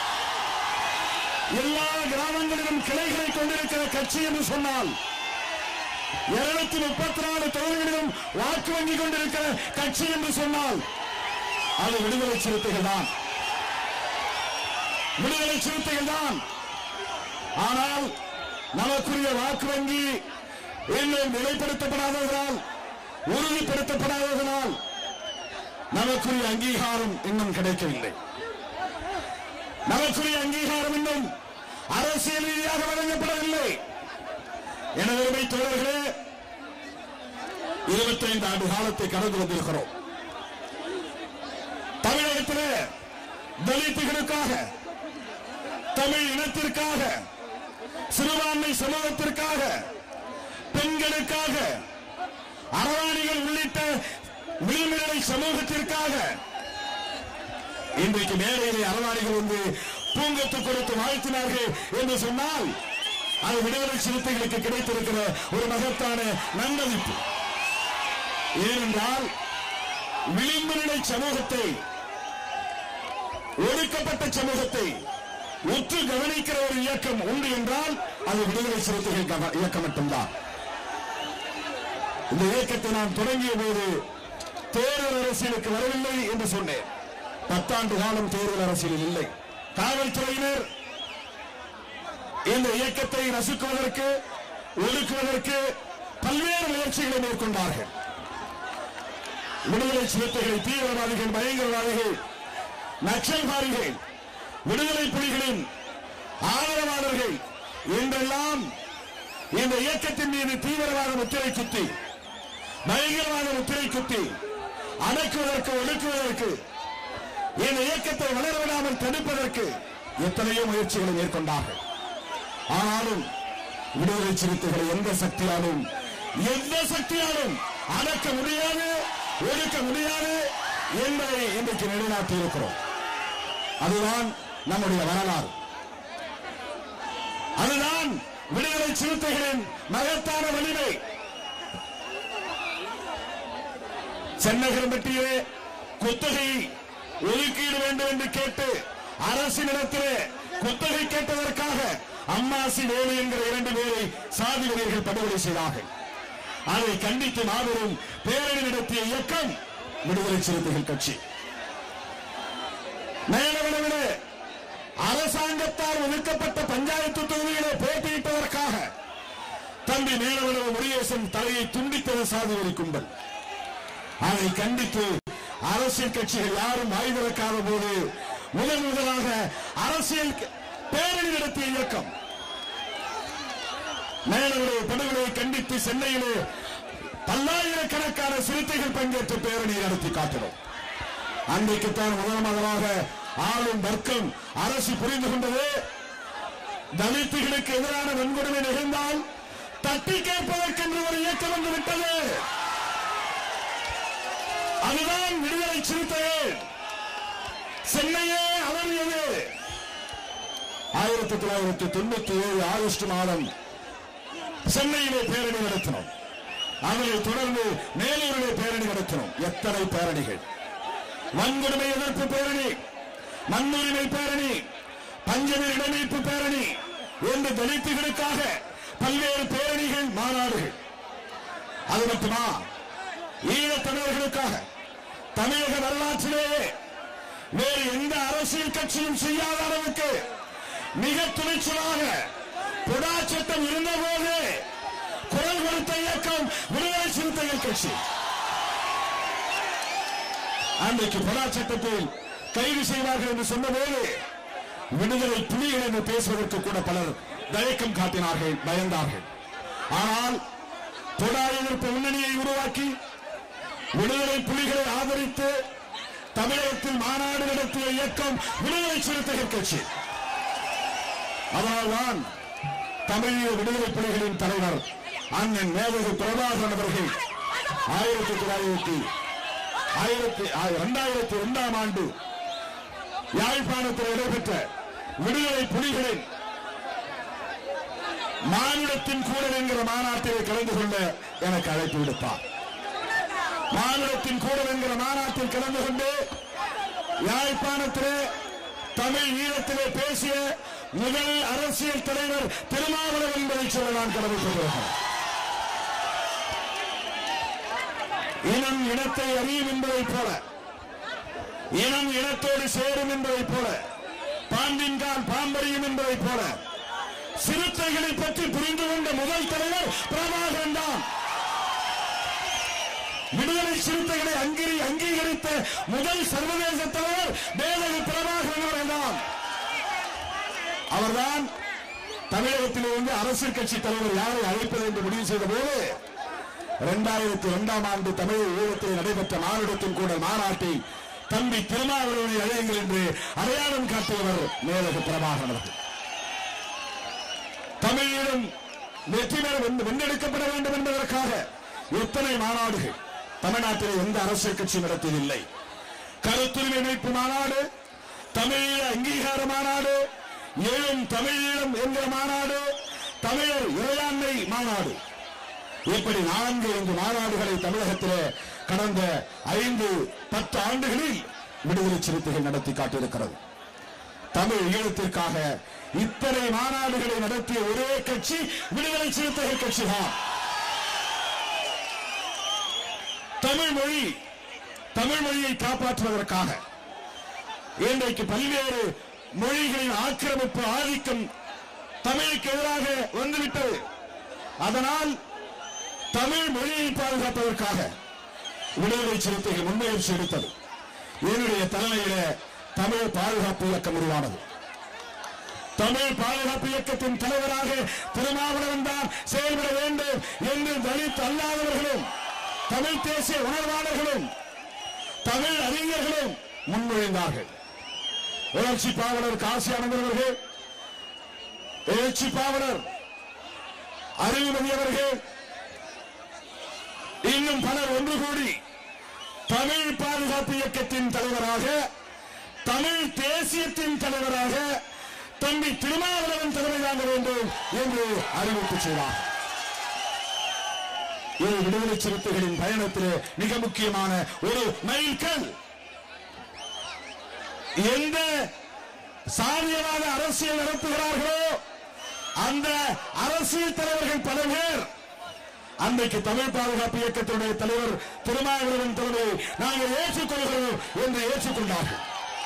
எல்லா கிராமங்களிலும் கிளைகளை கொண்டிருக்கிற கட்சி என்று சொன்னால் இருநூத்தி முப்பத்தி நாலு தொகுதிகளிலும் வாக்கு வங்கி கொண்டிருக்கிற கட்சி என்று சொன்னால் அது விடுதலை சிறுத்தைகள் தான் விடுதலை சிறுத்தைகள் தான் ஆனால் நமக்குரிய வாக்கு வங்கி இன்னும் நிலைப்படுத்தப்படாததனால் உறுதிப்படுத்தப்படாததனால் நமக்குரிய அங்கீகாரம் இன்னும் கிடைக்கவில்லை நமக்குரிய அங்கீகாரம் இன்னும் அரசியல் ரீதியாக வழங்கப்படவில்லை எனவே தோழர்களே இருபத்தைந்து ஆண்டு காலத்தை கடந்து வந்திருக்கிறோம் தமிழகத்திலே தலித்துகளுக்காக தமிழ் இனத்திற்காக சிறுபான்மை சமூகத்திற்காக பெண்களுக்காக அரவாணிகள் உள்ளிட்ட விளிம்புநிலை சமூகத்திற்காக இன்றைக்கு மேடையிலே அரவாணிகள் வந்து பூங்கத்து கொடுத்து வாழ்த்தினார்கள் என்று சொன்னால் அது விடுதலை சிறுத்தைகளுக்கு கிடைத்திருக்கிற ஒரு மகத்தான நன்மதிப்பு ஏனென்றால் விளிம்பு நிலை சமூகத்தை ஒடுக்கப்பட்ட சமூகத்தை உற்று கவனிக்கிற ஒரு இயக்கம் உண்டு என்றால் அது விடுதலை சிறுத்தைகள் கவ- இயக்கம் மட்டும்தான் இந்த இயக்கத்தை நான் தொடங்கிய போது தேர்தல் அரசியலுக்கு வரவில்லை என்று சொன்னேன் பத்தாண்டு காலம் தேர்தல் அரசியலில் இல்லை காவல்துறையினர் இந்த இயக்கத்தை நசுக்குவதற்கு ஒடுக்குவதற்கு பல்வேறு முயற்சிகளை மேற்கொண்டார்கள் விடுதலை சிறுத்தைகளை தீவிரவாதிகள் பயங்கரவாதிகள் நக்சல்வாதிகள் விடுதலை புலிகளின் ஆதரவாளர்கள் என்றெல்லாம் இந்த இயக்கத்தின் மீது தீவிரவாத முத்திரை குத்தி பயங்கரவாத முத்திரை குத்தி அடக்குவதற்கு ஒடுக்குவதற்கு இந்த இயக்கத்தை வளரவிடாமல் தடுப்பதற்கு எத்தனையோ முயற்சிகளை மேற்கொண்டார்கள் ஆனாலும் விடுதலை சிறுத்தைகளை எந்த சக்தியாலும் எந்த சக்தியாலும் அடக்க முடியாது ஒடுக்க முடியாது என்பதை இன்றைக்கு நிலைநாட்டி இருக்கிறோம் அதுதான் நம்முடைய வரலாறு அதுதான் விடுதலை சிறுத்தைகளின் மகத்தான வலிமை சென்னகரம்பட்டியிலே குத்தகை ஒதுக்கீடு வேண்டும் என்று கேட்டு அரசினிடத்திலே குத்தகை கேட்டதற்காக அம்மாசி வேலு என்கிற இரண்டு பேரை சாதி வீரர்கள் படுகொலை செய்தார்கள் அதை கண்டித்து மாபெரும் பேரணி நடத்திய இயக்கம் விடுதலை சிறுத்தைகள் கட்சி மேலவளவிலே அரசாங்கத்தால் ஒதுக்கப்பட்ட பஞ்சாயத்து தொகுதியிலே போட்டியிட்டதற்காக தம்பி மேலவளவு முருகேசன் தலையை துண்டித்தது சாதி வரி கும்பல் அதை கண்டித்து அரசியல் கட்சிகள் யாரும் வாய் திறக்காத போது முதன் முதலாக அரசியல் க- பேரணி நடத்திய இயக்கம் மேலவளவு படுகொலையை கண்டித்து சென்னையிலே பல்லாயிரக்கணக்கான சிறுத்தைகள் பங்கேற்ற பேரணி நடத்தி காட்டினோம் அன்றைக்குத்தான் முதல் முதலாக ஆளும் வர்க்கம் அரசு புரிந்து கொண்டது தலித்துகளுக்கு எதிரான வன்கொடுமை நிகழ்ந்தால் தட்டி கேட்பதற்கென்று ஒரு இயக்கம் வந்து விட்டது அதுதான் விடுதலை சிறுத்தைகள் சென்னையே அலறியது ஆயிரத்தி தொள்ளாயிரத்தி தொண்ணூத்தி ஏழு ஆகஸ்ட் மாதம் சென்னையிலே பேரணி நடத்தினோம் அதனை தொடர்ந்து மேலூரிலே பேரணி நடத்தினோம் எத்தனை பேரணிகள் வன்கொடுமை எதிர்ப்பு பேரணி மண்ணுரிமை பேரணி பஞ்சமி இடமீட்பு பேரணி என்று தலித்துகளுக்காக பல்வேறு பேரணிகள் மாநாடுகள் அது மட்டுமா ஈழத் தமிழர்களுக்காக தமிழக வரலாற்றிலேயே வேறு எந்த அரசியல் கட்சியும் செய்யாத அளவுக்கு மிக துணிச்சலாக புடா சட்டம் இருந்தபோது குரல் கொடுத்த இயக்கம் விடுதலை சிறுத்தைகள் கட்சி அன்றைக்கு புடா சட்டத்தில் கைது செய்வார்கள் என்று சொன்னபோது விடுதலை புலிகள் என்று பேசுவதற்கு கூட பலர் தயக்கம் காட்டினார்கள் பயந்தார்கள் ஆனால் புடா எதிர்ப்பு முன்னணியை உருவாக்கி விடுதலை புலிகளை ஆதரித்து தமிழகத்தில் மாநாடு நடத்திய இயக்கம் விடுதலை சிறுத்தைகள் கட்சி அதனால்தான் தமிழீழ விடுதலை புலிகளின் தலைவர் அண்ணன் மேதகு பிரபாகரன் அவர்கள் ஆயிரத்தி தொள்ளாயிரத்தி ஆயிரத்தி இரண்டாயிரத்தி இரண்டாம் ஆண்டு யாழ்ப்பாணத்தில் நடைபெற்ற விடுதலை புலிகளின் மாநிலத்தின் கூடல் என்கிற மாநாட்டிலே கலந்து கொள்ள எனக்கு அழைப்பு விடுத்தார் மாநிலத்தின் கூடல் என்கிற மாநாட்டில் கலந்து கொண்டு யாழ்ப்பாணத்திலே தமிழ் ஈழத்திலே பேசிய முதல் அரசியல் தலைவர் திருமாவளவன் என்பதை சொல்ல நான் கடமைப்படுகிறேன் இனம் இனத்தை அறியும் என்பதைப் போல இனம் இனத்தோடு சேரும் என்பதைப் போல பாம்பின் கால் பாம்பறியும் என்பதைப் போல சிறுத்தைகளை பற்றி புரிந்து கொண்ட முதல் தலைவர் பிரபாகரன் தான் விடுதலை சிறுத்தைகளை அங்கீகரி அங்கீகரித்த முதல் சர்வதேச தலைவர் மேதகு பிரபாகரன் அவர்கள்தான் அவர்தான் தமிழகத்திலே வந்து அரசியல் கட்சி தலைவர் யாரை அழைப்பது என்று முடிவு செய்த போது இரண்டாயிரத்தி இரண்டாம் ஆண்டு தமிழக ஈழத்தில் நடைபெற்ற மாநிலத்தின் கூட மாநாட்டை தம்பி திருமாவளவனை அழையுங்கள் என்று அடையாளம் காட்டியவர் மேலகு பிரபாகரன் அவர்கள் தமிழீழம் வெற்றி பெற வென்று- வென்றெடுக்கப்பட வேண்டும் என்பதற்காக எத்தனை மாநாடுகள் தமிழ்நாட்டில் எந்த அரசியல் கட்சி நடத்தியதில்லை கருத்துரிமை மீட்பு மாநாடு தமிழீழ அங்கீகார மாநாடு எழும் தமிழீழம் என்கிற மாநாடு தமிழர் இறையாண்மை மாநாடு இப்படி நான்கு ஐந்து மாநாடுகளை தமிழகத்திலே கடந்த ஐந்து பத்து ஆண்டுகளில் விடுதலை சிறுத்தைகள் நடத்தி காட்டியிருக்கிறது தமிழ் ஈழத்திற்காக இத்தனை மாநாடுகளை நடத்திய ஒரே கட்சி விடுதலை சிறுத்தைகள் கட்சி தான் தமிழ் மொழி தமிழ் மொழியை காப்பாற்றுவதற்காக இன்றைக்கு பல்வேறு மொழிகளின் ஆக்கிரமிப்பு ஆதிக்கம் தமிழுக்கு எதிராக வந்துவிட்டது அதனால் தமிழ் மொழியை பாதுகாப்பதற்காக விடுதலை சிறுத்தைகள் முன்முயற்சி எடுத்தது என்னுடைய தலைமையில தமிழ் பாதுகாப்பு இயக்கம் உருவானது தமிழ் பாதுகாப்பு இயக்கத்தின் தலைவராக திருமாவளவன் தான் செயல்பட வேண்டும் என்று தலித் அல்லாதவர்களும் தமிழ் தேசிய உணர்வாளர்களும் தமிழ் அறிஞர்களும் முன்மொழிந்தார்கள் எழுச்சி பாவலர் காசி ஆனந்தன் அவர்கள் எழுச்சி பாவலர் அறிவுமதி அவர்கள் இன்னும் பலர் ஒன்று கூடி தமிழ் பாதுகாப்பு இயக்கத்தின் தலைவராக தமிழ் தேசியத்தின் தலைவராக தம்பி திருமாவளவன் தலைமை தாங்க வேண்டும் என்று அறிவிப்பு செய்தார் இது விடுதலை சிறுத்தைகளின் பயணத்தில் மிக முக்கியமான ஒரு மைல்கல் எந்த சாதியவாத அரசியல் நடத்துகிறார்களோ அந்த அரசியல் தலைவர்கள் பல பேர் அன்றைக்கு தமிழ் பாதுகாப்பு இயக்கத்தினுடைய தலைவர் திருமாவளவன் தலைமையை நாங்கள் ஏற்றுக்கொள்கிறோம் என்று ஏற்றுக்கொண்டார்கள்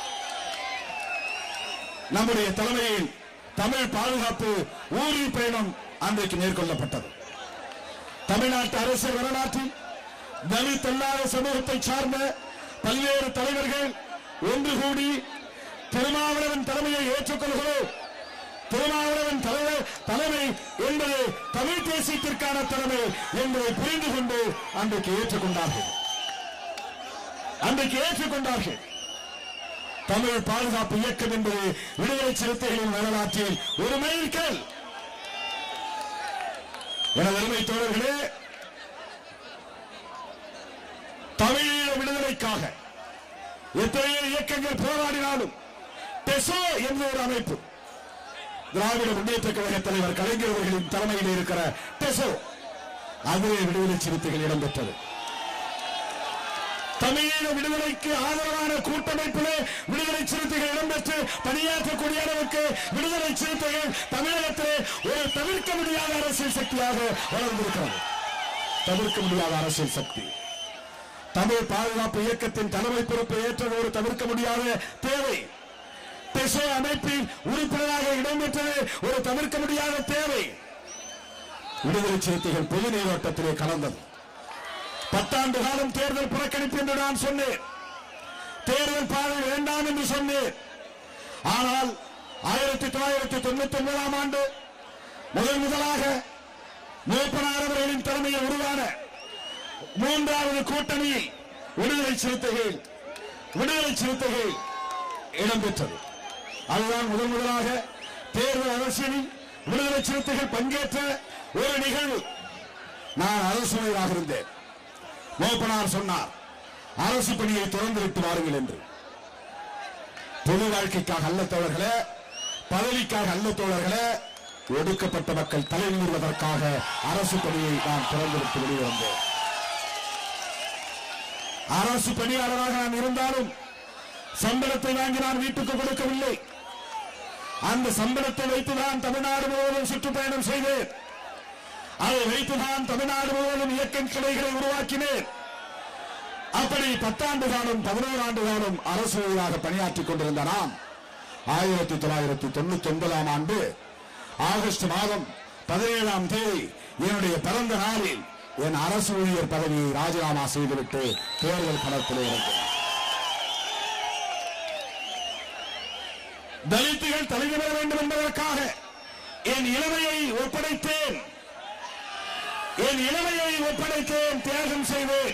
நம்முடைய தலைமையில் தமிழ் பாதுகாப்பு ஊர்தி பயணம் அன்றைக்கு மேற்கொள்ளப்பட்டது தமிழ்நாட்டு அரசியல் வரலாற்றில் தலித் அல்லாத சமூகத்தை சார்ந்த பல்வேறு தலைவர்கள் ஒன்று கூடி திருமாவளவன் தலைமையை ஏற்றுக்கொள்கிறோம் திருமாவளவன் தலைவர் தலைமை என்பது தமிழ் தேசியத்திற்கான தலைமை என்பதை புரிந்து கொண்டு அன்றைக்கு ஏற்றுக்கொண்டார்கள் அன்றைக்கு ஏற்றுக்கொண்டார்கள் தமிழ் பாதுகாப்பு இயக்கம் என்பது விடுதலை சிறுத்தைகளின் வரலாற்றில் ஒரு மைல்கல் எனது அருமை தோழர்களே தமிழீழ விடுதலைக்காக எத்தனையோ இயக்கங்கள் போராடினாலும் டெசோ என்ற ஒரு அமைப்பு திராவிட முன்னேற்ற கழக தலைவர் கலைஞர் அவர்களின் தலைமையில் இருக்கிற டெசோ அதிலே விடுதலை சிறுத்தைகள் இடம்பெற்றது தமிழீழ விடுதலைக்கு ஆதரவான கூட்டமைப்பிலே விடுதலை சிறுத்தைகள் இடம்பெற்று பணியாற்றக்கூடிய அளவுக்கு விடுதலை சிறுத்தைகள் தமிழகத்திலே ஒரு தவிர்க்க முடியாத அரசியல் சக்தியாக வளர்ந்திருக்கிறது தவிர்க்க முடியாத அரசியல் சக்தி தமிழ் பாதுகாப்பு இயக்கத்தின் தலைமை பொறுப்பை ஏற்றது ஒரு தவிர்க்க முடியாத தேவை பெசோ அமைப்பில் உறுப்பினராக இடம்பெற்றது ஒரு தவிர்க்க முடியாத தேவை விடுதலை சிறுத்தைகள் பொது நீரோட்டத்திலே கலந்தது பத்தாண்டு காலம் தேர்தல் புறக்கணிப்பு என்று நான் சொன்னேன் தேர்தல் பாதை வேண்டாம் என்று சொன்னேன் ஆனால் ஆயிரத்தி தொள்ளாயிரத்தி தொண்ணூத்தி ஒன்பதாம் ஆண்டு முதல் முதலாக மூப்பனார் அவர்களின் தலைமையில் உருவான மூன்றாவது கூட்டணியில் விடுதலை சிறுத்தைகள் விடுதலை சிறுத்தைகள் இடம்பெற்றது அதுதான் முதல் முதலாக தேர்தல் அரசியலில் விடுதலை சிறுத்தைகள் பங்கேற்ற ஒரு நிகழ்வு நான் அரசுமையாக இருந்தேன் மோப்பனார் சொன்னார் அரசு பணியை தொடர்ந்து விட்டு வாருங்கள் என்று பொது வாழ்க்கைக்காக அல்ல தோழர்களே பதவிக்காக அல்ல தோழர்களே ஒடுக்கப்பட்ட மக்கள் தலை நிறுவதற்காக அரசு பணியை நான் திறந்து விட்டு வெளியே வந்தேன் அரசு பணியாளராக நான் இருந்தாலும் சம்பளத்தை வாங்கி நான் வீட்டுக்கு கொடுக்கவில்லை அந்த சம்பளத்தை வைத்துதான் தமிழ்நாடு முழுவதும் சுற்றுப்பயணம் செய்தேன் அதை வைத்துதான் தமிழ்நாடு முழுவதும் இயக்கம் கிளைகளை உருவாக்கினேன் அப்படி பத்தாண்டு காலம் பதினோரு ஆண்டு காலம் அரசு ஊழியராக பணியாற்றிக் கொண்டிருந்த நாம் ஆயிரத்தி தொள்ளாயிரத்தி தொண்ணூத்தி ஒன்பதாம் ஆண்டு ஆகஸ்ட் மாதம் பதினேழாம் தேதி என்னுடைய பிறந்த நாளில் என் அரசு ஊழியர் பதவியை ராஜினாமா செய்துவிட்டு தேர்தல் களத்தில் இறங்கினார் தலித்துகள் தலைவர் பெற வேண்டும் என்பதற்காக என் இளமையை ஒப்படைத்தேன் என் இளமையை ஒப்படைத்தேன் தியாகம் செய்தேன்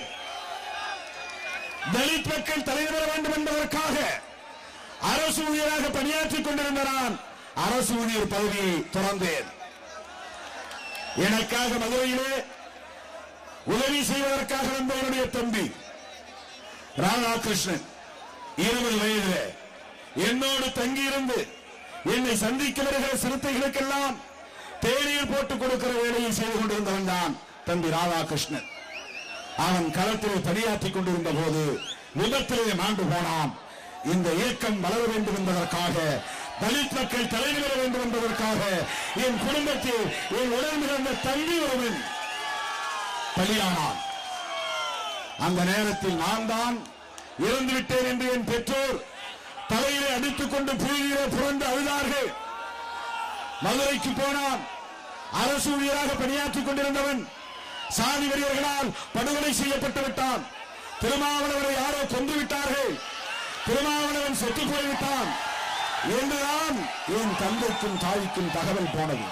தலித் மக்கள் தலைவர் பெற வேண்டும் என்பதற்காக அரசு ஊழியராக பணியாற்றிக் கொண்டிருந்த நான் அரசு ஊழியர் பதவியை துறந்தேன் எனக்காக மதுரையிலே உதவி செய்வதற்காக வந்த என்னுடைய தம்பி ராதாகிருஷ்ணன் இருபது வயதிலே என்னோடு தங்கியிருந்து என்னை சந்திக்க வருகிற சிறுத்தைகளுக்கெல்லாம் தேநீர் போட்டுக் கொடுக்கிற வேலையை செய்து கொண்டிருந்தவன் தான் தம்பி ராதாகிருஷ்ணன் அவன் களத்திலே பணியாற்றிக் கொண்டிருந்த போது விபத்திலே மாண்டு போனான் இந்த இயக்கம் வளர வேண்டும் என்பதற்காக தலித் மக்கள் தலைவர் பெற வேண்டும் என்பதற்காக என் குடும்பத்தில் என் உடல் மிகுந்த தம்பி ஒருவன் பலியானான் அந்த நேரத்தில் நான் தான் இறந்து விட்டேன் என்று என் பெற்றோர் தலையிலே அடித்துக் கொண்டு புழுதியிலே புரண்டு அழுதார்கள் மதுரைக்கு போனான் அரசு ஊழியராக பணியாற்றிக் கொண்டிருந்தவன் சாதி வெறியர்களால் படுகொலை செய்யப்பட்டு விட்டான் திருமாவளவரை யாரோ கொன்று விட்டார்கள் திருமாவளவன் செத்து போய்விட்டான் என்றுதான் என் தந்தைக்கும் தாய்க்கும் தகவல் போனது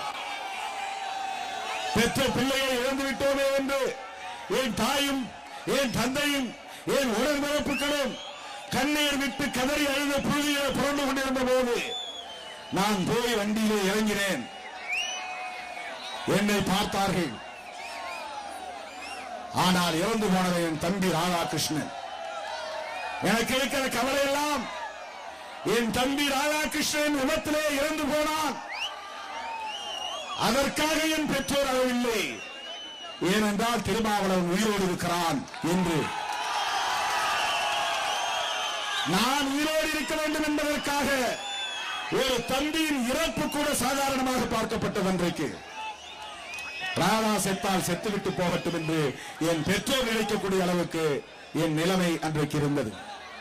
பெற்ற பிள்ளையை இழந்து விட்டோமே என்று என் தாயும் என் தந்தையும் என் உடன்பிறப்புகளும் கண்ணீர் விட்டு கதறி அழுத புழுதியை புரண்டு கொண்டிருந்த போது நான் போய் வண்டியிலே இறங்கினேன் என்னை பார்த்தார்கள் ஆனால் இறந்து போனவன் என் தம்பி ராதாகிருஷ்ணன் எனக்கு இருக்கிற கவலை எல்லாம் என் தம்பி ராதாகிருஷ்ணன் விபத்திலே இறந்து போனான் அதற்காக என் பெற்றோர் அழவில்லை ஏனென்றால் திருமாவளவன் உயிரோடு இருக்கிறான் என்று நான் உயிரோடு இருக்க வேண்டும் என்பதற்காக ஒரு தம்பியின் இறப்பு கூட சாதாரணமாக பார்க்கப்பட்டது அன்றைக்கு ராதா செத்தால் செத்துவிட்டு போகட்டும் என்று என் பெற்றோர் நினைக்கக்கூடிய அளவுக்கு என் நிலைமை அன்றைக்கு இருந்தது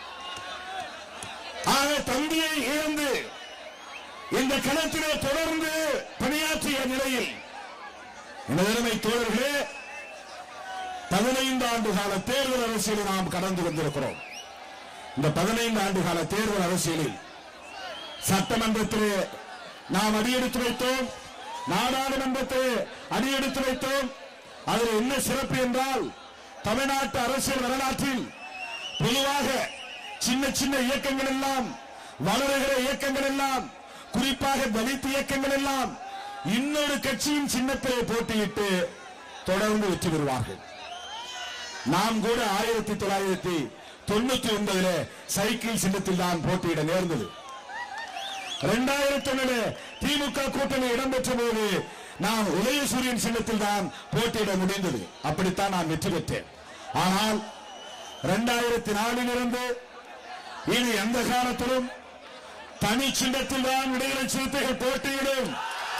ஆக தம்பியை இழந்து இந்த களத்திலே தொடர்ந்து பணியாற்றிய நிலையில் இந்த நிலைமை தோழர்களே பதினைந்து ஆண்டு கால தேர்தல் அரசியலை நாம் கடந்து வந்திருக்கிறோம் இந்த பதினைந்து ஆண்டு கால தேர்தல் அரசியலில் சட்டமன்றத்திலே நாம் அடியெடுத்து வைத்தோம் நாடாளுமன்றத்தை அடியெடுத்து வைத்தோம் அதில் என்ன சிறப்பு என்றால் தமிழ்நாட்டு அரசியல் வரலாற்றில் பொதுவாக சின்ன சின்ன இயக்கங்கள் எல்லாம் வளருகிற இயக்கங்கள் எல்லாம் குறிப்பாக தலித் இயக்கங்கள் எல்லாம் இன்னொரு கட்சியின் சின்னத்திலே போட்டியிட்டு தொடர்ந்து வெற்றி பெறுவார்கள் நாம் கூட ஆயிரத்தி தொள்ளாயிரத்தி தொண்ணூத்தி ஒன்பதுல சைக்கிள் சின்னத்தில் தான் போட்டியிட நேர்ந்தது இரண்டாயிரத்தி ஒண்ணுல திமுக கூட்டணி இடம்பெற்ற போது நான் உதயசூரியன் சின்னத்தில் தான் போட்டியிட முடிந்தது அப்படித்தான் நான் வெற்றி பெற்றேன் ஆனால் இரண்டாயிரத்தி நாலிலிருந்து இனி எந்த காலத்திலும் தனி சின்னத்தில் தான் விடுதலை சிறுத்தைகள் போட்டியிடும்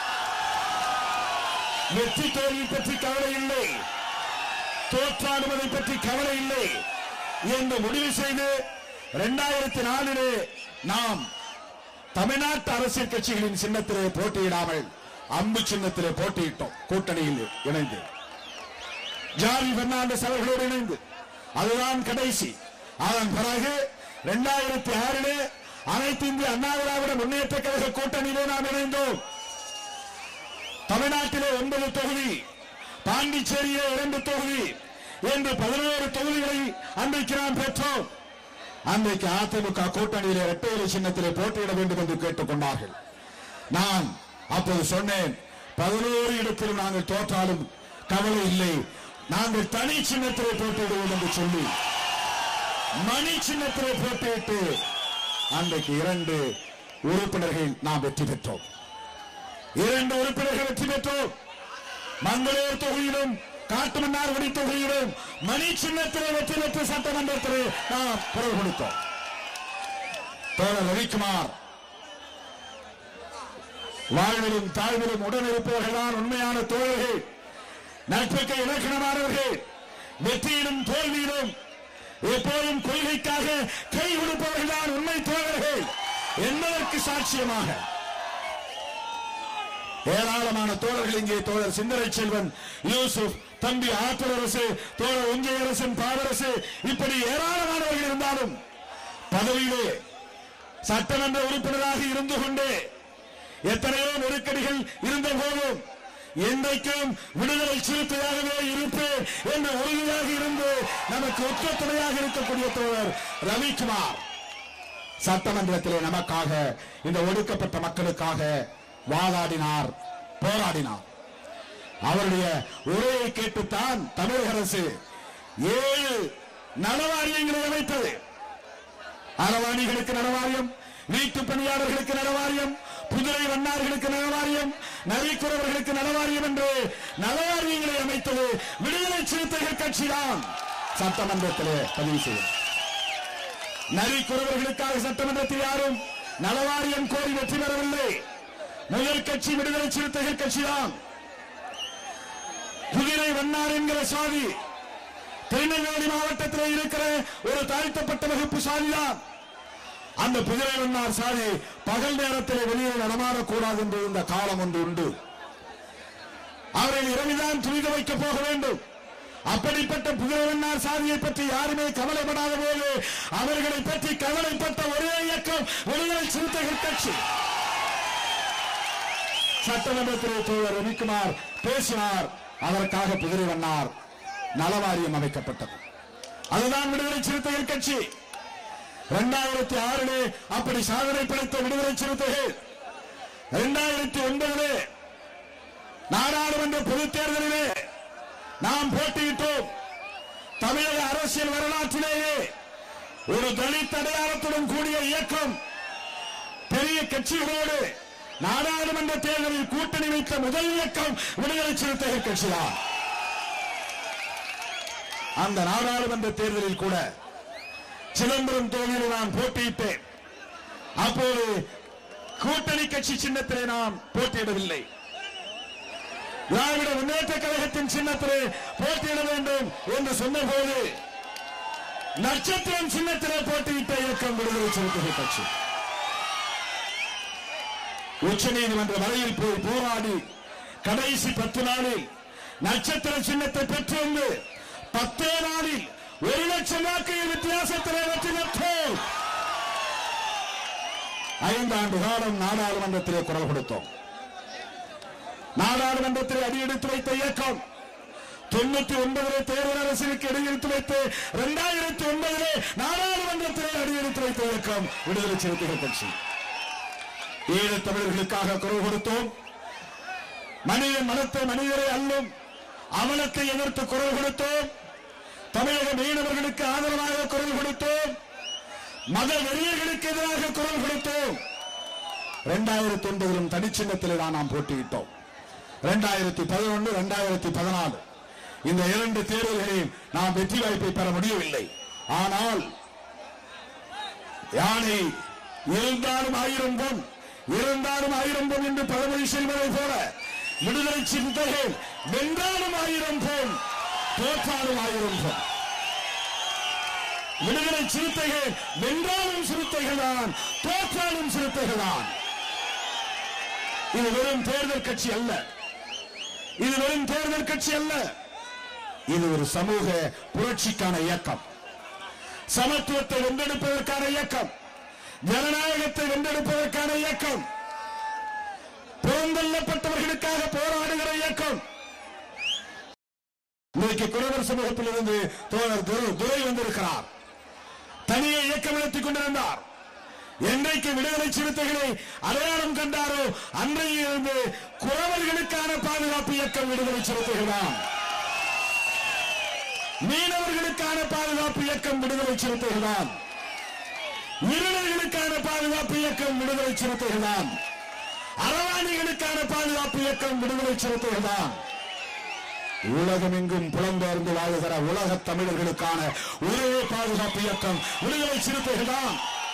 வெற்றி தோல்வி பற்றி கவலை இல்லை தோற்றாடுவதை பற்றி கவலை இல்லை என்று முடிவு செய்து இரண்டாயிரத்தி நாலிலே நாம் தமிழ்நாட்டு அரசியல் கட்சிகளின் சின்னத்திலே போட்டியிடாமல் அம்பு சின்னத்திலே போட்டியிட்டோம் கூட்டணியில் இணைந்து ஜார்ஜ் பெர்னாண்டஸ் அவர்களோடு இணைந்து அதுதான் கடைசி அதன் பிறகு இரண்டாயிரத்தி ஆறிலே அனைத்து இந்திய அண்ணா திராவிட முன்னேற்ற கழக கூட்டணியிலே நாம் இணைந்தோம் தமிழ்நாட்டிலே ஒன்பது தொகுதி பாண்டிச்சேரியிலே இரண்டு தொகுதி என்று பதினோரு தொகுதிகளை அன்றைக்கு நாம் பெற்றோம் அன்றைக்கு அதிமுக கூட்டணியிலே இரட்டையிலை சின்னத்திலே போட்டியிட வேண்டும் என்று கேட்டுக் கொண்டார்கள் நான் அப்போது சொன்னேன் பதினோரு இடத்திலும் நாங்கள் தோற்றாலும் கவலை இல்லை நாங்கள் தனி சின்னத்திலே போட்டியிடுவோம் என்று சொல்லி மணி சின்னத்திலே போட்டியிட்டு அன்றைக்கு இரண்டு உறுப்பினர்கள் நாம் வெற்றி பெற்றோம் இரண்டு உறுப்பினர்கள் வெற்றி பெற்றோம் மங்களூர் தொகுதியிலும் காட்டுமன்னார்குடி தொகுதியிலும் மணி சின்னத்திலே வெற்றி பெற்று சட்டமன்றத்திலே நாம் குரல் கொடுத்தோம் தோழர் ரவிக்குமார் வாழ்விலும் தாழ்விலும் உடனிருப்பவர்கள் தான் உண்மையான தோழர்கள் நட்புக்கு இலக்கணமானவர்கள் வெற்றியிலும் தோல்வியிலும் எப்போதும் கொள்கைக்காக கை கொடுப்பவர்கள் தான் உண்மை தோழர்கள் என்பதற்கு சாட்சியமாக ஏராளமான தோழர்கள் இங்கே தோழர் சிந்தரை செல்வன் யூசுப் தம்பி ஆற்றலரசு தோழர் ஒஞ்சையரசன் பாவரசு இப்படி ஏராளமானவர்கள் இருந்தாலும் பதவியிலே சட்டமன்ற உறுப்பினராக இருந்து கொண்டே எத்தனையோ நெருக்கடிகள் இருந்த போதும் என்றைக்கும் விடுதலை சிறுத்தையாகவே இருப்பேன் என்ற உறுதியாக இருந்து நமக்கு ஒற்ற துணையாக இருக்கக்கூடிய தோழர் ரவிக்குமார் சட்டமன்றத்திலே நமக்காக இந்த ஒடுக்கப்பட்ட மக்களுக்காக வாதாடினார் போராடினார் அவருடைய உரையை கேட்டுத்தான் தமிழக அரசு ஏழு நலவாரியங்களை அமைத்தது அறவாணிகளுக்கு நலவாரியம் வீட்டு பணியாளர்களுக்கு நலவாரியம் குதிரை வண்ணார்களுக்கு நலவாரியம் நரிக்குறவர்களுக்கு நலவாரியம் என்று நலவாரியங்களை அமைத்தது விடுதலை சிறுத்தைகள் கட்சிதான் சட்டமன்றத்திலே பதிவு செய்யும் நரிக்குறவர்களுக்காக சட்டமன்றத்தில் யாரும் நலவாரியம் கோரி வெற்றி பெறவில்லை முதல் கட்சி விடுதலை சிறுத்தைகள் கட்சிதான் குதிரை வண்ணார் என்கிற சாதி திருநெல்வேலி மாவட்டத்தில் இருக்கிற ஒரு தாழ்த்தப்பட்ட வகுப்பு சாதிதான் அந்த குதிரை வண்ணார் சாதி பகல் நேரத்தில் வெளியே நடமாடக்கூடாது என்று இந்த காலம் ஒன்று உண்டு அவர்கள் இரவிதான் துணித வைக்க போக வேண்டும் அப்படிப்பட்ட குதிரை வண்ணார் சாதியை பற்றி யாருமே கவலைப்படாத போது அவர்களை பற்றி கவலைப்பட்ட ஒரே இயக்கம் விடுதலை சிறுத்தைகள் கட்சி சட்டமன்றத்தில் தோழர் ரவிக்குமார் பேசினார் அதற்காக குதிரை வண்ணார் நலவாரியம் அமைக்கப்பட்டது அதுதான் விடுதலை சிறுத்தைகள் கட்சி இரண்டாயிரத்தி ஆறிலே அப்படி சாதனை படைத்த விடுதலை சிறுத்தைகள் இரண்டாயிரத்தி ஒன்பதிலே நாடாளுமன்ற பொதுத் தேர்தலிலே நாம் போட்டியிட்டோம் தமிழக அரசியல் வரலாற்றிலேயே ஒரு தலித் அடையாளத்துடன் கூடிய இயக்கம் பெரிய கட்சிகளோடு நாடாளுமன்ற தேர்தலில் கூட்டணி வைத்த முதல் இயக்கம் விடுதலை சிறுத்தைகள் கட்சிதான் அந்த நாடாளுமன்ற தேர்தலில் கூட சிதம்பரம் தொகுதியில் நான் போட்டியிட்டேன் அப்போது கூட்டணி கட்சி சின்னத்திலே நாம் போட்டியிடவில்லை திராவிட முன்னேற்ற கழகத்தின் சின்னத்திலே போட்டியிட வேண்டும் என்று சொன்னபோது நட்சத்திரம் சின்னத்திலே போட்டியிட்ட இயக்கம் விடுதலை சிறுத்தைகள் கட்சி உச்ச நீதிமன்ற வரையில் போய் போராடி கடைசி பத்து நாளில் நட்சத்திர சின்னத்தை பெற்று வந்து பத்தே நாளில் ஒரு லட்சம் வாக்குகள் வித்தியாசத்திலே வெற்றி பெற்றோம் ஐந்தாண்டு காலம் நாடாளுமன்றத்திலே குரல் கொடுத்தோம் நாடாளுமன்றத்தில் அடியெடுத்து வைத்த இயக்கம் தொண்ணூத்தி ஒன்பதிலே தேர்தல் அரசிற்கு அடியெடுத்து வைத்து இரண்டாயிரத்தி ஒன்பதிலே நாடாளுமன்றத்திலே அடியெடுத்து வைத்த இயக்கம் விடுதலை சிறுத்தைகள் கட்சி ஏழு தமிழர்களுக்காக குரல் கொடுத்தோம் மனித மனத்தை மனிதரை அல்லும் அவலத்தை எதிர்த்து குரல் கொடுத்தோம் தமிழக மீனவர்களுக்கு ஆதரவாக குரல் கொடுத்தோம் மத வெறியர்களுக்கு எதிராக குரல் கொடுத்தோம் இரண்டாயிரத்தி ஒன்பதிலும் தனிச்சின்னத்திலே தான் நாம் போட்டியிட்டோம் இரண்டாயிரத்தி பதினொன்று இரண்டாயிரத்தி பதினாலு இந்த இரண்டு தேர்தல்களில் நாம் வெற்றி வாய்ப்பை பெற முடியவில்லை ஆனால் யானை இருந்தாலும் ஆயிரம் பொன் இருந்தாலும் ஆயிரம் பொன் என்று பழமொழி செல்வதை போல விடுதலை சிறுத்தைகள் வென்றாலும் ஆயிரம் பொன் தோற்றாலும் ஆயிரம் பொன் விடுதலை சிறுத்தைகள் வென்றாலும் சிறுத்தைகள் தான் தோற்றாலும் சிறுத்தைகள் தான் இது வெறும் தேர்தல் கட்சி அல்ல இது வெறும் தேர்தல் கட்சி அல்ல இது ஒரு சமூக புரட்சிக்கான இயக்கம் சமத்துவத்தை வென்றெடுப்பதற்கான இயக்கம் ஜனநாயகத்தை வென்றெடுப்பதற்கான இயக்கம் புறந்தள்ளப்பட்டவர்களுக்காக போராடுகிற இயக்கம் இன்றைக்கு குறவர் சமூகத்திலிருந்து தோழர் துரை- துரை வந்திருக்கிறார் தனியே இயக்கம் நடத்திக் கொண்டிருந்தார் என்றைக்கு விடுதலை சிறுத்தைகளை அடையாளம் கண்டாரோ அன்றையிலிருந்து குறவர்களுக்கான பாதுகாப்பு இயக்கம் விடுதலை சிறுத்தைகள் தான் மீனவர்களுக்கான பாதுகாப்பு இயக்கம் விடுதலை சிறுத்தைகள் தான் இருளர்களுக்கான பாதுகாப்பு இயக்கம் விடுதலை சிறுத்தைகள் தான் அரவாணிகளுக்கான பாதுகாப்பு இயக்கம் விடுதலை சிறுத்தைகள் தான் உலகமெங்கும் புலம்பெயர்ந்து வாழுகிற உலக தமிழர்களுக்கான ஒரே பாதுகாப்பு இயக்கம் விடுதலை சிறுத்தைகள் தான்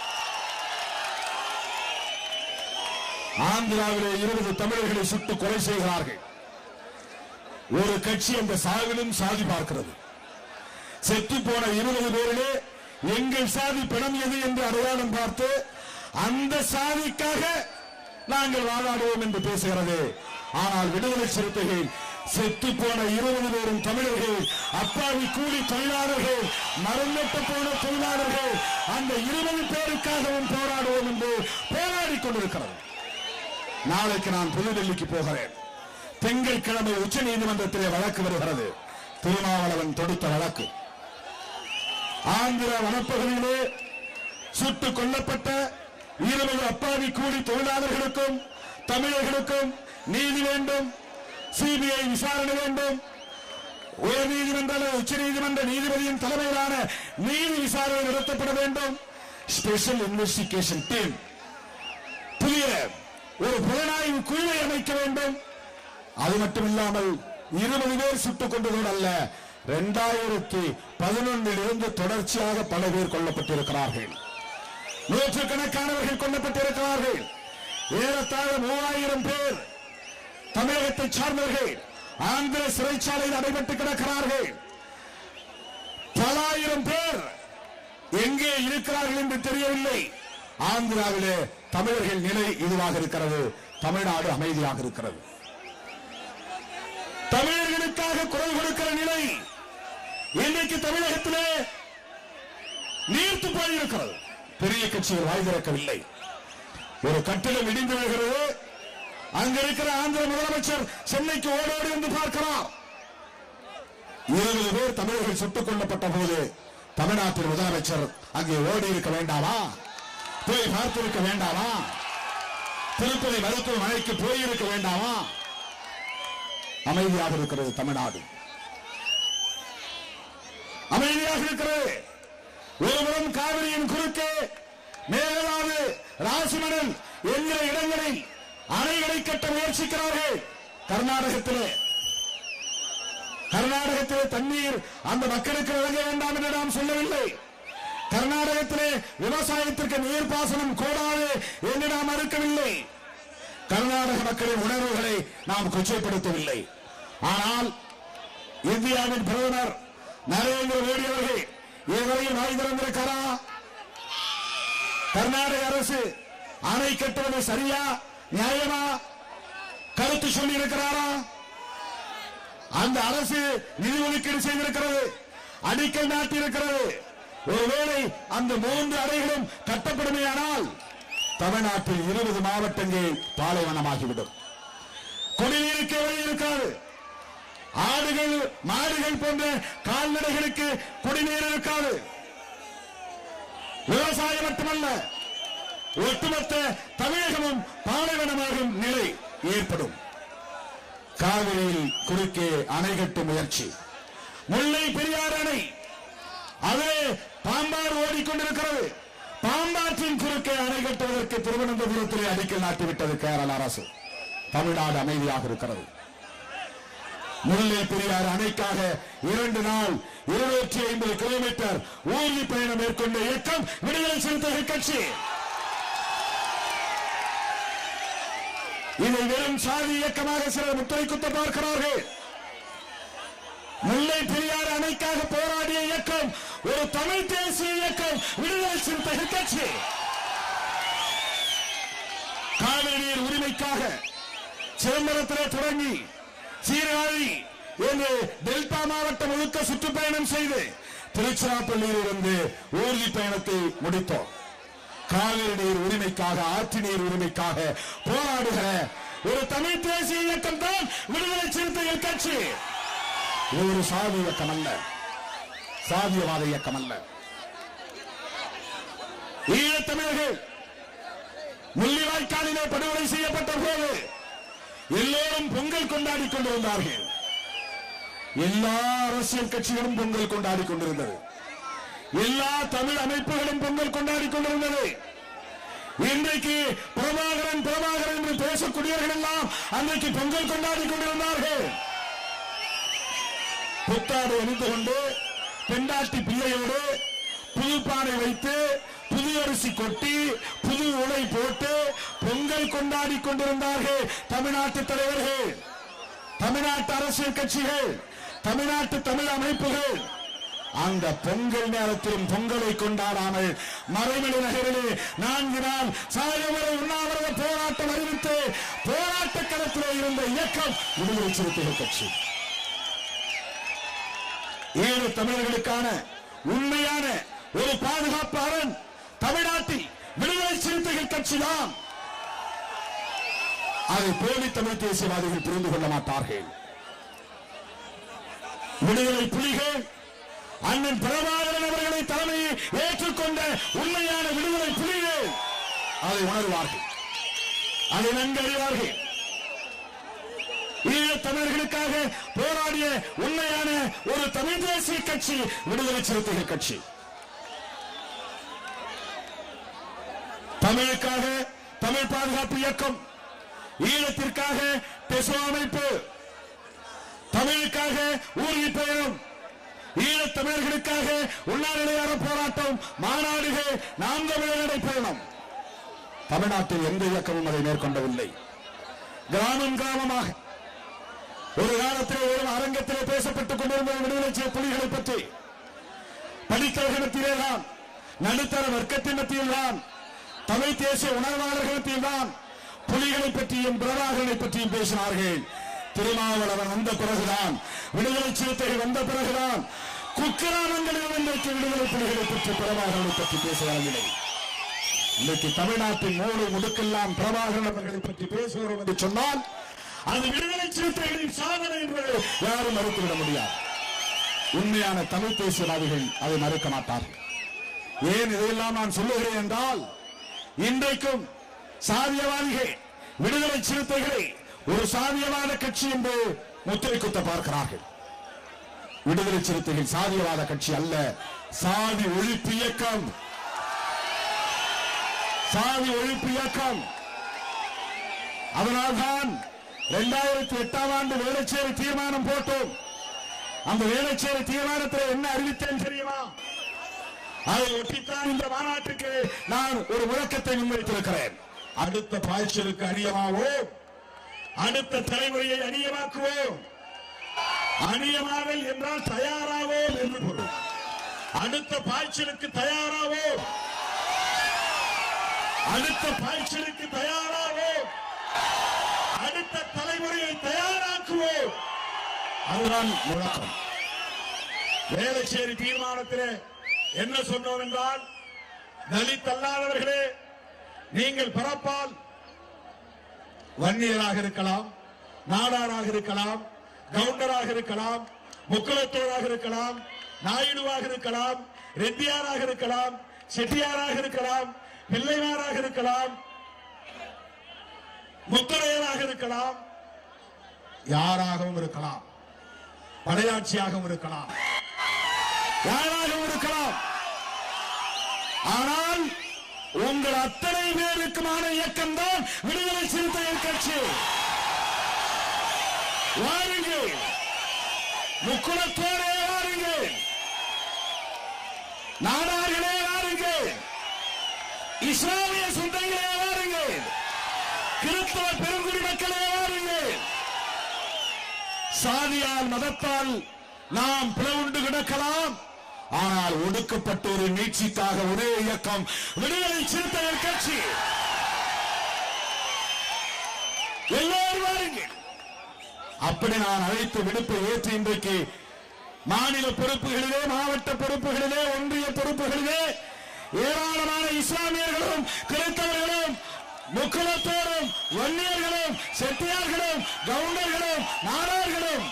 ஆந்திராவிலே இருபது தமிழர்களை சுட்டு கொலை செய்கிறார்கள் ஒரு கட்சி அந்த சாவிலும் சாதி பார்க்கிறது செத்து போன இருபது பேரிலே எங்கள் சாதி பிணம் எது என்று அடையாளம் பார்த்து அந்த சாதிக்காக நாங்கள் வாழாடுவோம் என்று பேசுகிறது ஆனால் விடுதலை சிறுத்தைகள் செத்து போன இருபது பேரும் தமிழர்கள் அப்பாவி கூலி தொழிலாளர்கள் மறந்துட்டு போன தொழிலாளர்கள் அந்த இருபது பேருக்காகவும் போராடுவோம் என்று போராடி கொண்டிருக்கிறது நாளைக்கு நான் புதுடெல்லிக்கு போகிறேன் திங்கட்கிழமை உச்ச நீதிமன்றத்திலே வழக்கு வருகிறது திருமாவளவன் தொடுத்த வழக்கு ஆந்திர வனப்பகுதியிலே சுட்டுக் கொல்லப்பட்ட இருபது அப்பாவி கூலி தொழிலாளர்களுக்கும் தமிழர்களுக்கும் நீதி வேண்டும் சிபிஐ விசாரணை வேண்டும் உயர் நீதிமன்ற உச்ச நீதிமன்ற நீதிபதியின் தலைமையிலான நீதி விசாரணை நடத்தப்பட வேண்டும் ஸ்பெஷல் இன்வெஸ்டிகேஷன் டீம் புதிய ஒரு புலனாய்வு குழுவை அமைக்க வேண்டும் அது மட்டுமில்லாமல் இருபது பேர் சுட்டுக் கொண்டதோடு அல்ல இரண்டாயிரத்தி பதினொன்றில் இருந்து தொடர்ச்சியாக பல பேர் கொல்லப்பட்டிருக்கிறார்கள் நூற்றுக்கணக்கானவர்கள் கொல்லப்பட்டிருக்கிறார்கள் ஏறத்தாழ மூவாயிரம் பேர் தமிழகத்தை சார்ந்தவர்கள் ஆந்திர சிறைச்சாலையில் அடைபட்டு கிடக்கிறார்கள் பல ஆயிரம் பேர் எங்கே இருக்கிறார்கள் என்று தெரியவில்லை ஆந்திராவிலே தமிழர்கள் நிலை இதுவாக இருக்கிறது தமிழ்நாடு அமைதியாக இருக்கிறது தமிழர்களுக்காக குரல் கொடுக்கிற நிலை இன்றைக்கு தமிழகத்திலே நீர்த்து போயிருக்கிறது பெரிய கட்சிகள் வாய் திறக்கவில்லை ஒரு கட்டிடம் இடிந்து விழுகிறது அங்க இருக்கிற ஆந்திர முதலமைச்சர் சென்னைக்கு ஓடோடி வந்து பார்க்கிறார் இருபது பேர் தமிழர்கள் சுட்டுக் கொல்லப்பட்ட போது தமிழ்நாட்டின் முதலமைச்சர் அங்கே ஓடி இருக்க வேண்டாமா போய் பார்த்திருக்க வேண்டாமா திருப்பதி மருத்துவமனைக்கு போயிருக்க வேண்டாமா அமைதியாக இருக்கிறது தமிழ்நாடு அமைதியாக இருக்கிறது ஒருபுறம் காவிரியின் குறுக்கே மேகதாது ராசிமணல் என்கிற இடங்களில் அணைகளை கட்ட முயற்சிக்கிறார்கள் கர்நாடகத்திலே கர்நாடகத்திலே தண்ணீர் அந்த மக்களுக்கு வழங்க வேண்டாம் என்று நாம் சொல்லவில்லை கர்நாடகத்திலே விவசாயத்திற்கு நீர்ப்பாசனம் கூடாது என்று நாம் மறுக்கவில்லை கர்நாடக மக்களின் உணர்வுகளை நாம் கொச்சைப்படுத்தவில்லை ஆனால் இந்தியாவின் பிரதமர் நரேந்திர மோடி அவர்கள் இதுவரையில் வாய் திறந்திருக்காரா கர்நாடக அரசு அணை கட்டுவது சரியா நியாயமா கருத்து சொல்லி இருக்கிறாரா அந்த அரசு நிதி ஒதுக்கீடு செய்திருக்கிறது அடிக்கல் நாட்டியிருக்கிறது ஒருவேளை அந்த மூன்று அறைகளும் கட்டப்படுமையானால் தமிழ்நாட்டில் இருபது மாவட்டங்கள் பாலைவனமாகிவிடும் குடிநீருக்கு வழி இருக்காது ஆடுகள் மாடுகள் போன்ற கால்நடைகளுக்கு குடிநீர் இருக்காது விவசாயம் மட்டுமல்ல ஒட்டுமொத்த தமிழகமும் பாலைவனமாகும் நிலை ஏற்படும் காவிரியில் குறுக்கே அணை கட்டும் முயற்சி முல்லை பெரியார் அணை அது பாம்பாறு ஓடிக்கொண்டிருக்கிறது பாம்பாற்றின் குறுக்கே அணை கட்டுவதற்கு திருவனந்தபுரத்திலே அடிக்கல் நாட்டிவிட்டது கேரள அரசு தமிழ்நாடு அமைதியாக இருக்கிறது முல்லை பெரியார் அணைக்காக இரண்டு நாள் இருநூற்றி ஐம்பது கிலோமீட்டர் ஊர்தி பயணம் மேற்கொண்ட இயக்கம் விடுதலை சிறுத்தைகள் கட்சி இதை வெறும் சாதி இயக்கமாக சிலர் முத்திரை குத்த பார்க்கிறார்கள் முல்லை பெரியார் அணைக்காக போராடிய இயக்கம் ஒரு தமிழ் தேசிய இயக்கம் விடுதலை சிறுத்தைகள் கட்சி காவிரி நீர் உரிமைக்காக சிதம்பரத்திலே தொடங்கி சீர்காழி என்று டெல்டா மாவட்டம் முழுக்க சுற்றுப்பயணம் செய்து திருச்சிராப்பள்ளியில் இருந்து ஊர்தி பயணத்தை முடித்தோம் காவிரி நீர் உரிமைக்காக ஆற்று நீர் உரிமைக்காக போராடுகிற ஒரு தமிழ் தேசிய இயக்கம் தான் விடுதலை சிறுத்தைகள் கட்சி இது ஒரு சாதி இயக்கம் அல்ல சாதியவாத இயக்கம் அல்ல ஈழத்தமிழர்கள் முள்ளிவாய்க்காலிலே படுகொலை செய்யப்பட்ட போது எல்லோரும் பொங்கல் கொண்டாடி கொண்டிருந்தார்கள் எல்லா அரசியல் கட்சிகளும் பொங்கல் கொண்டாடி கொண்டிருந்தது எல்லா தமிழ் அமைப்புகளும் பொங்கல் கொண்டாடி கொண்டிருந்தது இன்றைக்கு பிரபாகரன் பிரபாகரன் என்று பேசக்கூடியவர்கள் எல்லாம் அன்றைக்கு பொங்கல் கொண்டாடி கொண்டிருந்தார்கள் புத்தாடு அணிந்து கொண்டு பெண்டாட்டி பிள்ளையோடு புது பானை வைத்து புது அரிசி கொட்டி புது உடை போட்டு பொங்கல் கொண்டாடி கொண்டிருந்தார்கள் தமிழ்நாட்டு தலைவர்கள் தமிழ்நாட்டு அரசியல் கட்சிகள் தமிழ்நாட்டு தமிழ் அமைப்புகள் அந்த பொங்கல் நேரத்திலும் பொங்கலை கொண்டாடாமல் மறைமலை நகரிலே நான்கு நாள் சாயவரை உண்ணாவிரத போராட்டம் அறிவித்து போராட்ட களத்திலே இருந்த இயக்கம் விடுதலை சிறுத்தைகள் கட்சி ஏழு தமிழர்களுக்கான உண்மையான ஒரு பாதுகாப்பு அரண் தமிழ்நாட்டில் விடுதலை சிறுத்தைகள் கட்சி தான் அதை போலி தமிழ் தேசியவாதிகள் புரிந்து கொள்ள மாட்டார்கள் விடுதலை புலிகள் அண்ணன் பிரபாகரன் அவர்களை தலைமையை ஏற்றுக்கொண்ட உண்மையான விடுதலை புலிகள் அதை உணர்வார்கள் அதை நன்கு அறிவார்கள் ஈழத் தமிழர்களுக்காக போராடிய உண்மையான ஒரு தமிழ் தேசிய கட்சி விடுதலை சிறுத்தைகள் கட்சி தமிழுக்காக தமிழ் பாதுகாப்பு இயக்கம் ஈழத்திற்காக டெசோ அமைப்பு தமிழுக்காக ஊர்தி பயணம் ஈழத் தமிழர்களுக்காக உண்ணாநிலையான போராட்டம் மாநாடுகள் நாம் தமிழர் நடைபயணம் தமிழ்நாட்டில் எந்த இயக்கமும் அதை மேற்கொள்ளவில்லை கிராமம் கிராமமாக ஒரு காலத்தில் ஒரு அரங்கத்திலே பேசப்பட்டுக் கொண்டிருந்த விடுதலை செய்ய புலிகளை பற்றி படித்தவர்களிடத்திலேதான் நடுத்தர வர்க்கத்தின் மத்தியில்தான் தமிழ் தேசிய உணர்வாளர்களிடத்தில் தான் புலிகளை பற்றியும் பிரபாகரனை பற்றியும் பேசினார்கள் திருமாவளவன் வந்த பிறகுதான் விடுதலை சிறுத்தைகள் வந்த பிறகுதான் குக்கிராமங்களில் இன்றைக்கு விடுதலை புலிகளை பற்றி பிரபாகரனை பற்றி பேசுகிறார்கள் இன்னைக்கு தமிழ்நாட்டின் மூளை முடுக்கெல்லாம் பிரபாகரன் அவர்களை பற்றி பேசுகிறோம் என்று சொன்னால் அது விடுதலை சிறுத்தைகளின் சாதனை என்பதை யாரும் மறுத்துவிட முடியாது உண்மையான தமிழ் தேசியவாதிகள் அதை மறுக்க மாட்டார்கள் ஏன் இதையெல்லாம் நான் சொல்லுகிறேன் என்றால் இன்றைக்கும் சாதியவாதிகள் விடுதலை சிறுத்தைகளை ஒரு சாதியவாத கட்சி என்று முத்திரை குத்த பார்க்கிறார்கள் விடுதலை சிறுத்தைகள் சாதியவாத கட்சி அல்ல சாதி ஒழிப்பு இயக்கம் சாதி ஒழிப்பு இயக்கம் அதனால்தான் இரண்டாயிரத்தி எட்டாம் ஆண்டு வேளச்சேரி தீர்மானம் போட்டோம் அந்த வேளச்சேரி தீர்மானத்தில் என்ன அறிவித்தேன் தெரியுமா அதை ஒட்டித்தான் இந்த மாநாட்டுக்கு நான் ஒரு முழக்கத்தை முன்வைத்திருக்கிறேன் அடுத்த பாய்ச்சலுக்கு அணியமாவோம் அடுத்த தலைமுறையை அணியமாக்குவோம் அணியமாதல் என்றால் தயாராவோம் என்று பொருள் அடுத்த பாய்ச்சலுக்கு தயாராவோம் அடுத்த பாய்ச்சலுக்கு தயாராவோம் அடுத்த தலைமுறையை தயாராக்குவோம் அதுதான் முழக்கம் வேளச்சேரி தீர்மானத்திலே என்ன சொன்னோம் என்றால் தலித் அல்லாதவர்களே நீங்கள் பிறப்பால் வன்னியராக இருக்கலாம் நாடாராக இருக்கலாம் கவுண்டராக இருக்கலாம் முக்குலத்தோராக இருக்கலாம் நாயுடுவாக இருக்கலாம் ரெட்டியாராக இருக்கலாம் செட்டியாராக இருக்கலாம் பிள்ளைமாராக இருக்கலாம் முத்தரையராக இருக்கலாம் யாராகவும் இருக்கலாம் படையாட்சியாகவும் இருக்கலாம் யாராகவும் இருக்கலாம் ஆனால் உங்கள் அத்தனை பேருக்குமான இயக்கம் தான் விடுதலை சிறுத்தைகள் கட்சி வாருங்கள் முக்குளத்தோரே வாருங்கள் நாடார்களே வாருங்கள் இஸ்லாமிய சொந்தங்களே வாருங்கள் கிறிஸ்தவ பெருங்குடி மக்களே வாருங்கள் சாதியால் மதத்தால் நாம் பிளவுண்டு கிடக்கலாம் ஆனால் ஒடுக்கப்பட்டோரின் மீட்சிக்காக ஒரே இயக்கம் விடுதலை சிறுத்தைகள் கட்சி எல்லோரும் வாருங்கள் அப்படி நான் அழைத்து விடுப்பை ஏற்று இன்றைக்கு மாநில பொறுப்புகளிலே மாவட்ட பொறுப்புகளிலே ஒன்றிய பொறுப்புகளிலே ஏராளமான இஸ்லாமியர்களும் கிறிஸ்தவர்களும் முக்குலத்தோரும் வன்னியர்களும் செட்டியார்களும் கவுண்டர்களும் நாடார்களும்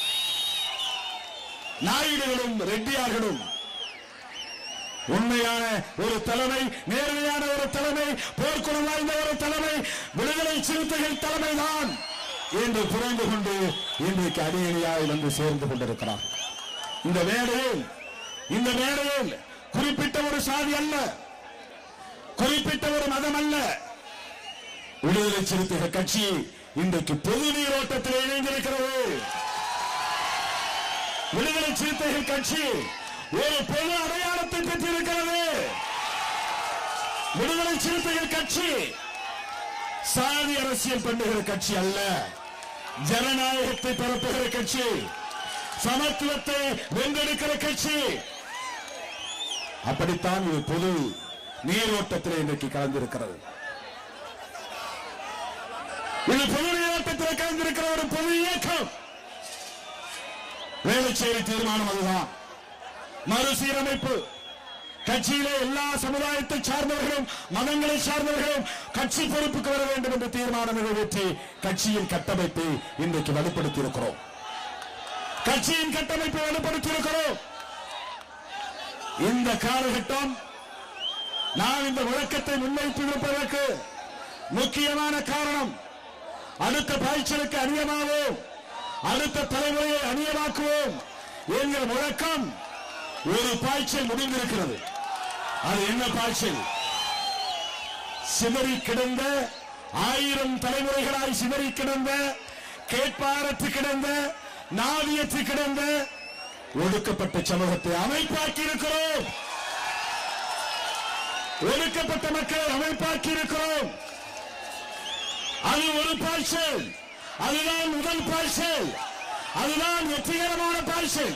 நாயுடுகளும் ரெட்டியார்களும் உண்மையான ஒரு தலைமை நேர்மையான ஒரு தலைமை போர்க்குணம் வாய்ந்த ஒரு தலைமை விடுதலை சிறுத்தைகள் தலைமைதான் என்று புரிந்து கொண்டு இன்றைக்கு அடியணியாய் வந்து சேர்ந்து கொண்டிருக்கிறார் இந்த மேடையில் இந்த மேடையில் குறிப்பிட்ட ஒரு சாதி அல்ல குறிப்பிட்ட ஒரு மதம் அல்ல விடுதலை சிறுத்தைகள் கட்சி இன்றைக்கு பொது நீரோட்டத்தில் இணைந்திருக்கிறது விடுதலை சிறுத்தைகள் கட்சி ஒரு பொது அடையாளத்தை பெற்றிருக்கிறது விடுதலை சிறுத்தைகள் கட்சி சாதி அரசியல் பண்ணுகிற கட்சி அல்ல ஜனநாயகத்தை பரப்புகிற கட்சி சமத்துவத்தை வென்றெடுக்கிற கட்சி அப்படித்தான் இது பொது நீரோட்டத்தில் இன்றைக்கு கலந்திருக்கிறது இது பொது நீரோட்டத்தில் கலந்திருக்கிற ஒரு பொது இயக்கம் வேளச்சேரி தீர்மானம் அதுதான் மறுசீரமைப்பு கட்சியிலே எல்லா சமுதாயத்தை சார்ந்தவர்களும் மதங்களை சார்ந்தவர்களும் கட்சி பொறுப்புக்கு வர வேண்டும் என்ற தீர்மானம் நிறைவேற்றி கட்சியின் கட்டமைப்பை இன்றைக்கு வலுப்படுத்தி இருக்கிறோம் கட்சியின் கட்டமைப்பை வலுப்படுத்தி இருக்கிறோம் இந்த காலகட்டம் நான் இந்த விளக்கத்தை முன்வைத்திருப்பதற்கு முக்கியமான காரணம் அடுத்த பாய்ச்சலுக்கு அந்நியமாவோம் அடுத்த தலைமுறையை அந்நியமாக்குவோம் என்கிற முழக்கம் ஒரு பாய்ச்சல் முடிந்திருக்கிறது அது என்ன பாய்ச்சல் சிதறி கிடந்த ஆயிரம் தலைமுறைகளாய் சிதறி கிடந்த கேட்பாரத்து கிடந்த நாவியத்து கிடந்த ஒடுக்கப்பட்ட சமூகத்தை அமைப்பாக்கி இருக்கிறோம் ஒடுக்கப்பட்ட மக்களை அமைப்பாக்கி இருக்கிறோம் அது ஒரு பாய்ச்சல் அதுதான் முதல் பாய்ச்சல் அதுதான் வெற்றிகரமான பாய்ச்சல்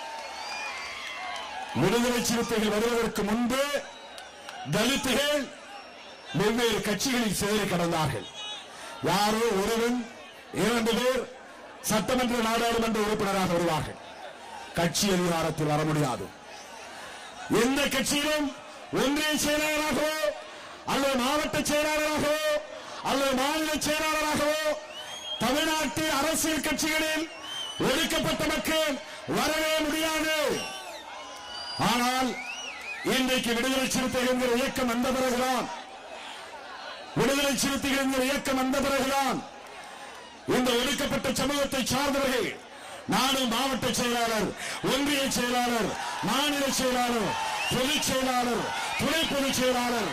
விடுதலை சிறுத்தைகள் வருவதற்கு முன்பு தலித்துகள் வெவ்வேறு கட்சிகளில் சிதறி கடந்தார்கள் யாரோ ஒருவன் இரண்டு பேர் சட்டமன்ற நாடாளுமன்ற உறுப்பினராக வருவார்கள் கட்சி அதிகாரத்தில் வர முடியாது எந்த கட்சியிலும் ஒன்றிய செயலாளராகவோ அல்லது மாவட்ட செயலாளராகவோ அல்லது மாநில செயலாளராகவோ தமிழ்நாட்டு அரசியல் கட்சிகளில் ஒடுக்கப்பட்ட மக்கள் வரவே முடியாது ஆனால் இன்றைக்கு விடுதலை சிறுத்தைகள் என்கிற இயக்கம் வந்த பிறகுதான் விடுதலை சிறுத்தைகள் என்கிற இயக்கம் வந்த பிறகுதான் இந்த ஒடுக்கப்பட்ட சமூகத்தை சார்ந்தவர்கள் நானும் மாவட்ட செயலாளர் ஒன்றிய செயலாளர் மாநில செயலாளர் பொதுச் செயலாளர் துணை பொதுச் செயலாளர்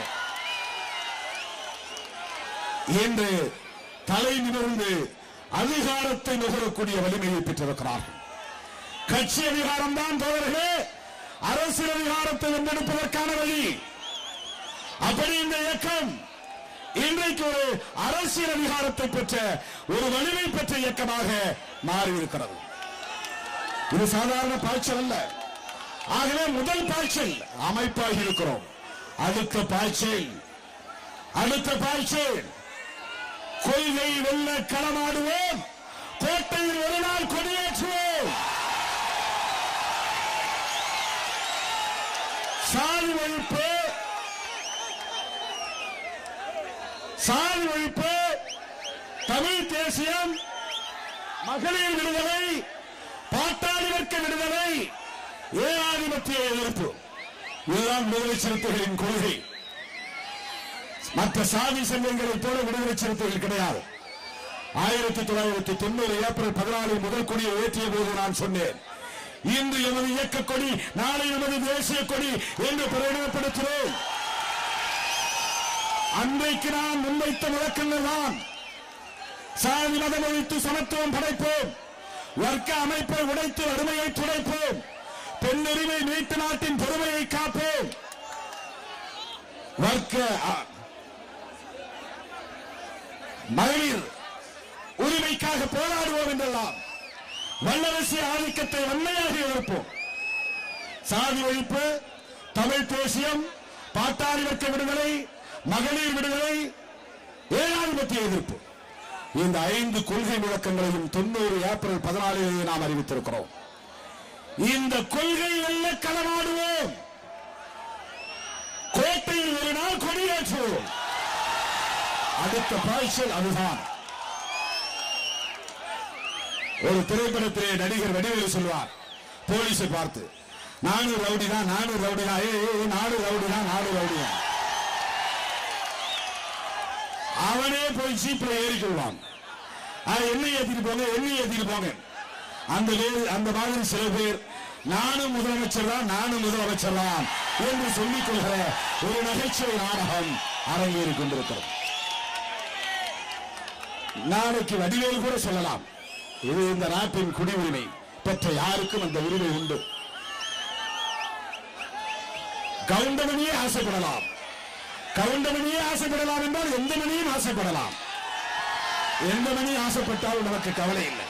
என்று தலை நிமிர்ந்து அதிகாரத்தை நுகரக்கூடிய வலிமையை பெற்றிருக்கிறார்கள் கட்சி அதிகாரம் தான் தோழர்களே அரசியல் அதிகாரத்தை வென்றெடுப்பதற்கான வழி அப்படி இந்த இயக்கம் இன்றைக்கு ஒரு அரசியல் அதிகாரத்தை பெற்ற ஒரு வலிமை பெற்ற இயக்கமாக மாறியிருக்கிறது இது சாதாரண பாய்ச்சல் அல்ல ஆகவே முதல் பாய்ச்சல் அமைப்பாகி இருக்கிறோம் அடுத்த பாய்ச்சல் அடுத்த பாய்ச்சல் கொள்கை வெல்ல களமாடுவோம் கோட்டையில் ஒரு நாள் கொடியேற்றுவோம் சாதி ஒழிப்பு சாதி ஒழிப்பு தமிழ் தேசியம் மகளிர் விடுதலை பாட்டாளி வர்க்க விடுதலை ஏகாதிபத்திய எதிர்ப்பு இதுதான் விடுதலை சிறுத்தைகளின் கொள்கை மற்ற சாதி சங்கங்களைப் போல விடுதலை சிறுத்தைகள் கிடையாது ஆயிரத்தி தொள்ளாயிரத்தி தொண்ணூறு ஏப்ரல் பதினாலில் முதல் கொடியை ஏற்றிய போது நான் சொன்னேன் இன்று எமது இயக்க கொடி நாளை எமது தேசிய கொடி என்று பிரகடனப்படுத்துகிறோம் அன்றைக்கு நாம் முன்வைத்த முழக்கங்கள் தான் சாதி மதம் ஒழித்து சமத்துவம் படைப்போம் வர்க்க அமைப்பை உடைத்து வறுமையை துடைப்போம் பெண்ணுரிமை மீட்டு நாட்டின் பெருமையை காப்போம் வர்க்க அ- மகளிர் உரிமைக்காக போராடுவோம் என்றெல்லாம் வல்லரசிய ஆதிக்கத்தை வன்மையாக எதிர்ப்போம் சாதி ஒழிப்பு தமிழ் தேசியம் பாட்டாளி வர்க்க விடுதலை மகளிர் விடுதலை ஏகாதிபத்திய எதிர்ப்பு இந்த ஐந்து கொள்கை முழக்கங்களையும் தொண்ணூறு ஏப்ரல் பதினாலிலேயே நாம் அறிவித்திருக்கிறோம் இந்த கொள்கை வெல்ல களமாடுவோம் கோட்டையில் ஒரு நாள் கொடியேற்றுவோம் அடுத்த பாய்ச்சல் அதுதான் ஒரு திரைப்படத்திலே நடிகர் வடிவேலு சொல்வார் போலீஸை பார்த்து நானும் ரவுடி தான் நானும் ரவுடி தான் ஏய், ஏய், நாடு ரவுடி தான் நாடு ரவுடி தான் அவனே போய் ஜீப்ல ஏறிக்கொள்வான் ஆ, என்னை ஏத்திட்டு போங்க என்னை ஏத்திட்டு போங்க அந்த வே- அந்த மாதிரி சில பேர் நானும் முதலமைச்சர் தான் நானும் முதலமைச்சர் தான் என்று சொல்லிக் கொள்கிற ஒரு நகைச்சுவை நாடகம் அரங்கேறிக் கொண்டிருக்கிறது நாளைக்கு வடிவேலு கூட சொல்லலாம் இது இந்த நாட்டின் குடியுரிமை பெற்ற யாருக்கும் அந்த உரிமை உண்டு கவுண்டமணியே ஆசைப்படலாம் கவுண்டமணியே ஆசைப்படலாம் என்றால் எந்த மணியும் ஆசைப்படலாம் எந்த மணி ஆசைப்பட்டாலும் நமக்கு கவலை இல்லை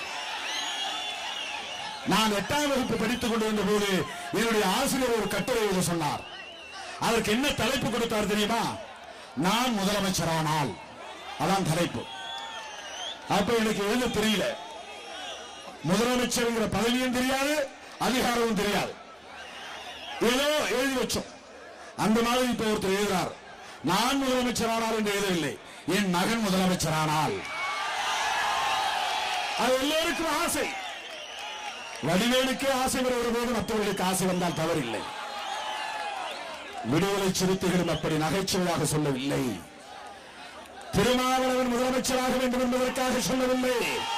நான் எட்டாம் வகுப்பு படித்துக் கொண்டிருந்த போது என்னுடைய ஆசிரியர் ஒரு கட்டுரை எழுத சொன்னார் அதற்கு என்ன தலைப்பு கொடுத்தார் தெரியுமா நான் முதலமைச்சரானால் அதான் தலைப்பு அப்ப எனக்கு எழுத தெரியல முதலமைச்சர்ங்கிற பதவியும் தெரியாது அதிகாரமும் தெரியாது ஏதோ எழுதி வச்சோம் அந்த மாதிரி இப்ப ஒருத்தர் எழுதுறார் நான் முதலமைச்சரானால் என்று எழுதவில்லை என் மகன் முதலமைச்சரானால் அது எல்லோருக்கும் ஆசை வடிவேலுக்கே ஆசை வருகிற போது மற்றவர்களுக்கு ஆசை வந்தால் தவறில்லை விடுதலை சிறுத்தைகளும் அப்படி நகைச்சுவையாக சொல்லவில்லை திருமாவளவன் முதலமைச்சராக வேண்டும் என்பதற்காக சொல்லவில்லை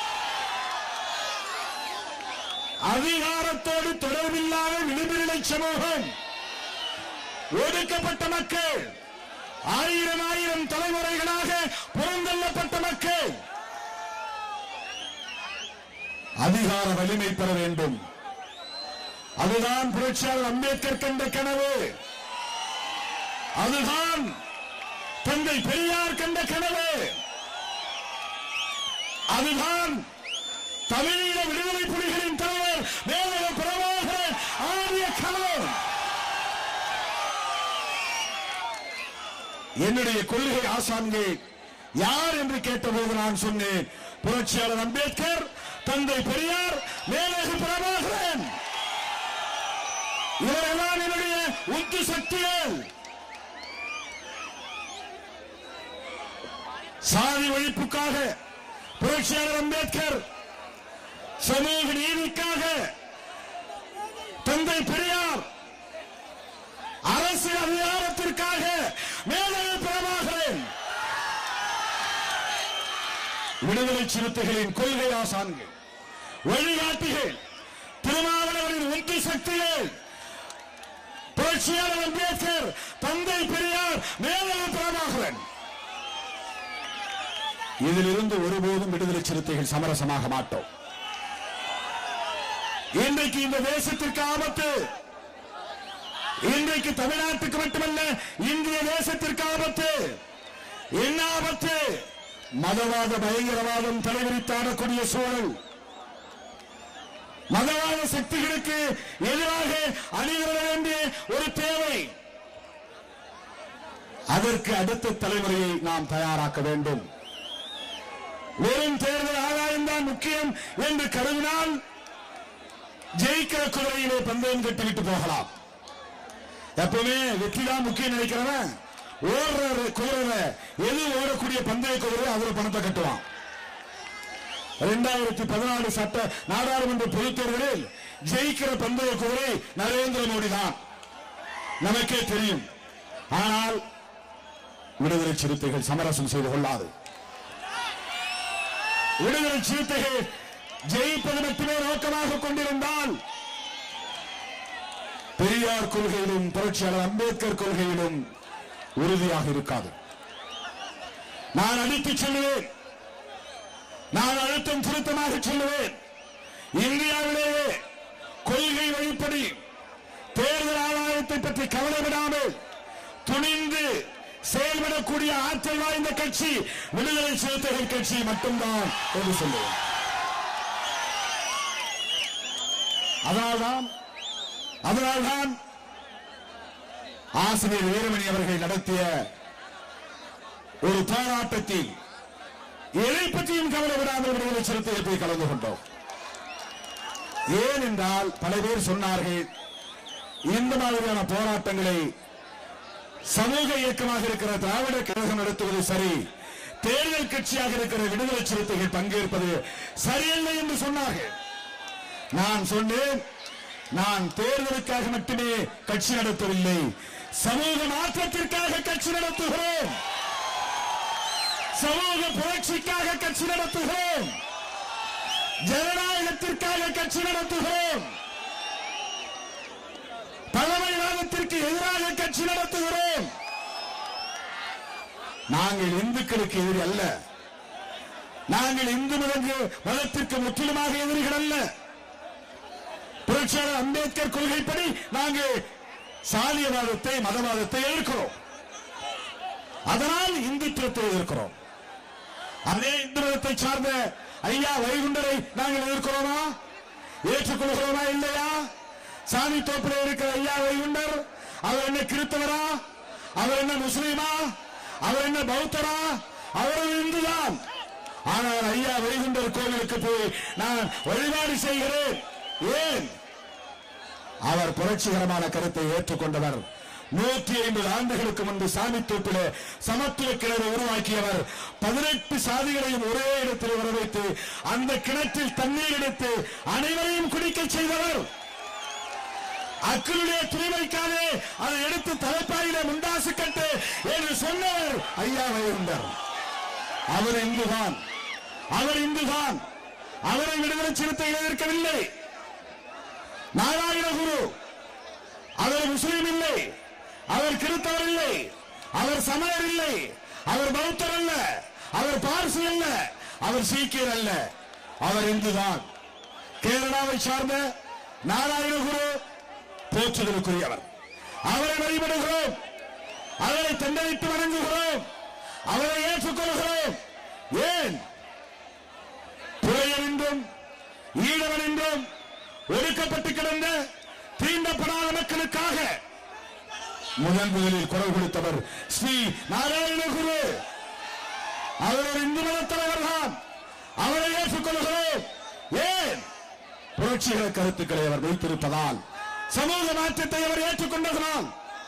அதிகாரத்தோடு தொடர்பில்லாத விளிம்பிலை சமூகம் ஒடுக்கப்பட்ட மக்கள் ஆயிரம் ஆயிரம் தலைமுறைகளாக புறந்தள்ளப்பட்ட மக்கள் அதிகார வலிமை பெற வேண்டும் அதுதான் புரட்சியாளர் அம்பேத்கர் கண்ட கனவு அதுதான் தந்தை பெரியார் கண்ட கனவு அதுதான் தமிழீழ விடுதலை புலிகளின் தலைவர் மேலக பிரபாகரன் ஆரிய கனவு என்னுடைய கொள்கை ஆசான்கள் யார் என்று கேட்டபோது நான் சொன்னேன் புரட்சியாளர் அம்பேத்கர் தந்தை பெரியார் மேலக பிரபாகரன் இவரெல்லாம் என்னுடைய உந்து சக்திகள் சாதி ஒழிப்புக்காக புரட்சியாளர் அம்பேத்கர் சமூக நீதிக்காக தந்தை பெரியார் அரசு அதிகாரத்திற்காக மேலே பிரபாகரன் விடுதலை சிறுத்தைகளின் கொள்கை ஆசான்கள் வழிகாட்டிகள் திருமாவளவனின் ஒன்று சக்திகள் புரட்சியாளர் அம்பேத்கர் தந்தை பெரியார் மேலவை பிரபாகரன் இதிலிருந்து ஒருபோதும் விடுதலை சிறுத்தைகள் சமரசமாக மாட்டோம் இன்றைக்கு இந்த தேசத்திற்கு ஆபத்து இன்றைக்கு தமிழ்நாட்டுக்கு மட்டுமல்ல இந்திய தேசத்திற்கு ஆபத்து என்ன ஆபத்து மதவாத பயங்கரவாதம் தலைவிரித்தாடக்கூடிய சூழல் மதவாத சக்திகளுக்கு எதிராக அணிவர வேண்டிய ஒரு தேவை அதற்கு அடுத்த தலைமுறையை நாம் தயாராக்க வேண்டும் வெறும் தேர்தல் ஆதாயம்தான் முக்கியம் என்று கருதினால் ஜெயிக்கிற குதிரையிலே பந்தயம் கட்டிவிட்டு போகலாம் எப்பவுமே வெற்றி தான் முக்கியம் நினைக்கிறவன் ஓடுற குதிரை எது ஓடக்கூடிய பந்தய குதிரை அதுல பணத்தை கட்டுவான் இரண்டாயிரத்தி பதினாலு சட்ட நாடாளுமன்ற பொதுத் தேர்தலில் ஜெயிக்கிற பந்தய குதிரை நரேந்திர மோடி தான் நமக்கே தெரியும் ஆனால் விடுதலை சிறுத்தைகள் சமரசம் செய்து கொள்ளாது விடுதலை சிறுத்தைகள் ஜெயிப்பது மட்டுமே நோக்கமாக கொண்டிருந்தால் பெரியார் கொள்கையிலும் புரட்சியாளர் அம்பேத்கர் கொள்கையிலும் உறுதியாக இருக்காது நான் அடித்துச் சொல்லுவேன் நான் அழுத்தம் திருத்தமாக சொல்லுவேன் இந்தியாவிலேயே கொள்கை வழிப்படி தேர்தல் ஆதாயத்தை பற்றி கவலைப்படாமல் துணிந்து செயல்படக்கூடிய ஆற்றல் வாய்ந்த கட்சி விடுதலை சிறுத்தைகள் கட்சி மட்டும்தான் என்று சொல்லுவேன் அதனால்தான் அதனால்தான் ஆசிரியர் வீரமணி அவர்கள் நடத்திய ஒரு போராட்டத்தில் எதை பற்றியும் கவலைப்படாமல் விடுதலை சிறுத்தைகள் போய் கலந்து கொண்டோம் ஏன் என்றால் பல பேர் சொன்னார்கள் இந்த மாதிரியான போராட்டங்களை சமூக இயக்கமாக இருக்கிற திராவிட கழகம் நடத்துவது சரி தேர்தல் கட்சியாக இருக்கிற விடுதலை சிறுத்தைகள் பங்கேற்பது சரியில்லை என்று சொன்னார்கள் நான் சொன்னேன் நான் தேர்தலுக்காக மட்டுமே கட்சி நடத்தவில்லை சமூக மாற்றத்திற்காக கட்சி நடத்துகிறோம் சமூக புரட்சிக்காக கட்சி நடத்துகிறோம் ஜனநாயகத்திற்காக கட்சி நடத்துகிறோம் பழமைவாதத்திற்கு எதிராக கட்சி நடத்துகிறோம் நாங்கள் இந்துக்களுக்கு எதிரி அல்ல நாங்கள் இந்து மதங்கு மதத்திற்கு முற்றிலுமாக எதிரிகள் அல்ல புரட்சியாளர் அம்பேத்கர் கொள்கைப்படி நாங்கள் சாதியவாதத்தை மதவாதத்தை எதிர்க்கிறோம் அதனால் இந்துத்துவத்தை எதிர்க்கிறோம் அதே இந்து மதத்தை சார்ந்த ஐயா வைகுண்டரை நாங்கள் எதிர்க்கிறோமா ஏற்றுக்கொள்கிறோமா இல்லையா சாமி தோப்பில் இருக்கிற ஐயா வைகுண்டர் அவர் என்ன கிறித்தவரா அவர் என்ன முஸ்லீமா அவர் என்ன பௌத்தரா அவரும் இந்துதான் ஆனால் ஐயா வைகுண்டர் கோவிலுக்கு போய் நான் வழிபாடு செய்கிறேன் ஏன் அவர் புரட்சிகரமான கருத்தை ஏற்றுக்கொண்டவர் நூற்றி ஐம்பது ஆண்டுகளுக்கு முன்பு சாமித்தோப்பிலே சமத்துவ கிணறு உருவாக்கியவர் பதினெட்டு சாதிகளையும் ஒரே இடத்தில் வர வைத்து அந்த கிணற்றில் தண்ணீர் எடுத்து அனைவரையும் குடிக்க செய்தவர் அக்களுடைய துணி வைக்காதே அதை எடுத்து தலைப்பாயில முண்டாசு கட்டு என்று சொன்னவர் ஐயா வைகுண்டர் அவர் இந்துதான் அவர் இந்துதான் அவரை விடுதலை சிறுத்தைகள் எதிர்க்கவில்லை நாராயண குரு அவர் முஸ்லீம் இல்லை அவர் கிறித்தவர் இல்லை அவர் சமயர் இல்லை அவர் பௌத்தர் அல்ல அவர் பார்சி அல்ல அவர் சீக்கியர் அல்ல அவர் இந்துதான் கேரளாவை சார்ந்த நாராயண குரு போற்றுதலுக்குரியவர் அவரை வழிபடுகிறோம் அவரை தண்டனைத்து வணங்குகிறோம் அவரை ஏற்றுக்கொள்கிறோம் ஏன் புலையன் என்றும் ஈழவன் என்றும் ஒடுக்கப்பட்டு கிடந்த தீண்டப்படாத மக்களுக்காக முதன் முதலில் குரல் கொடுத்தவர் ஸ்ரீ நாராயண குரு அவர் ஒரு இந்து மத தலைவர் தான் அவரை ஏற்றுக்கொள்கிறோம் ஏன் புரட்சிகர கருத்துக்களை அவர் வைத்திருப்பதால் சமூக மாற்றத்தை அவர் ஏற்றுக்கொண்டதனால்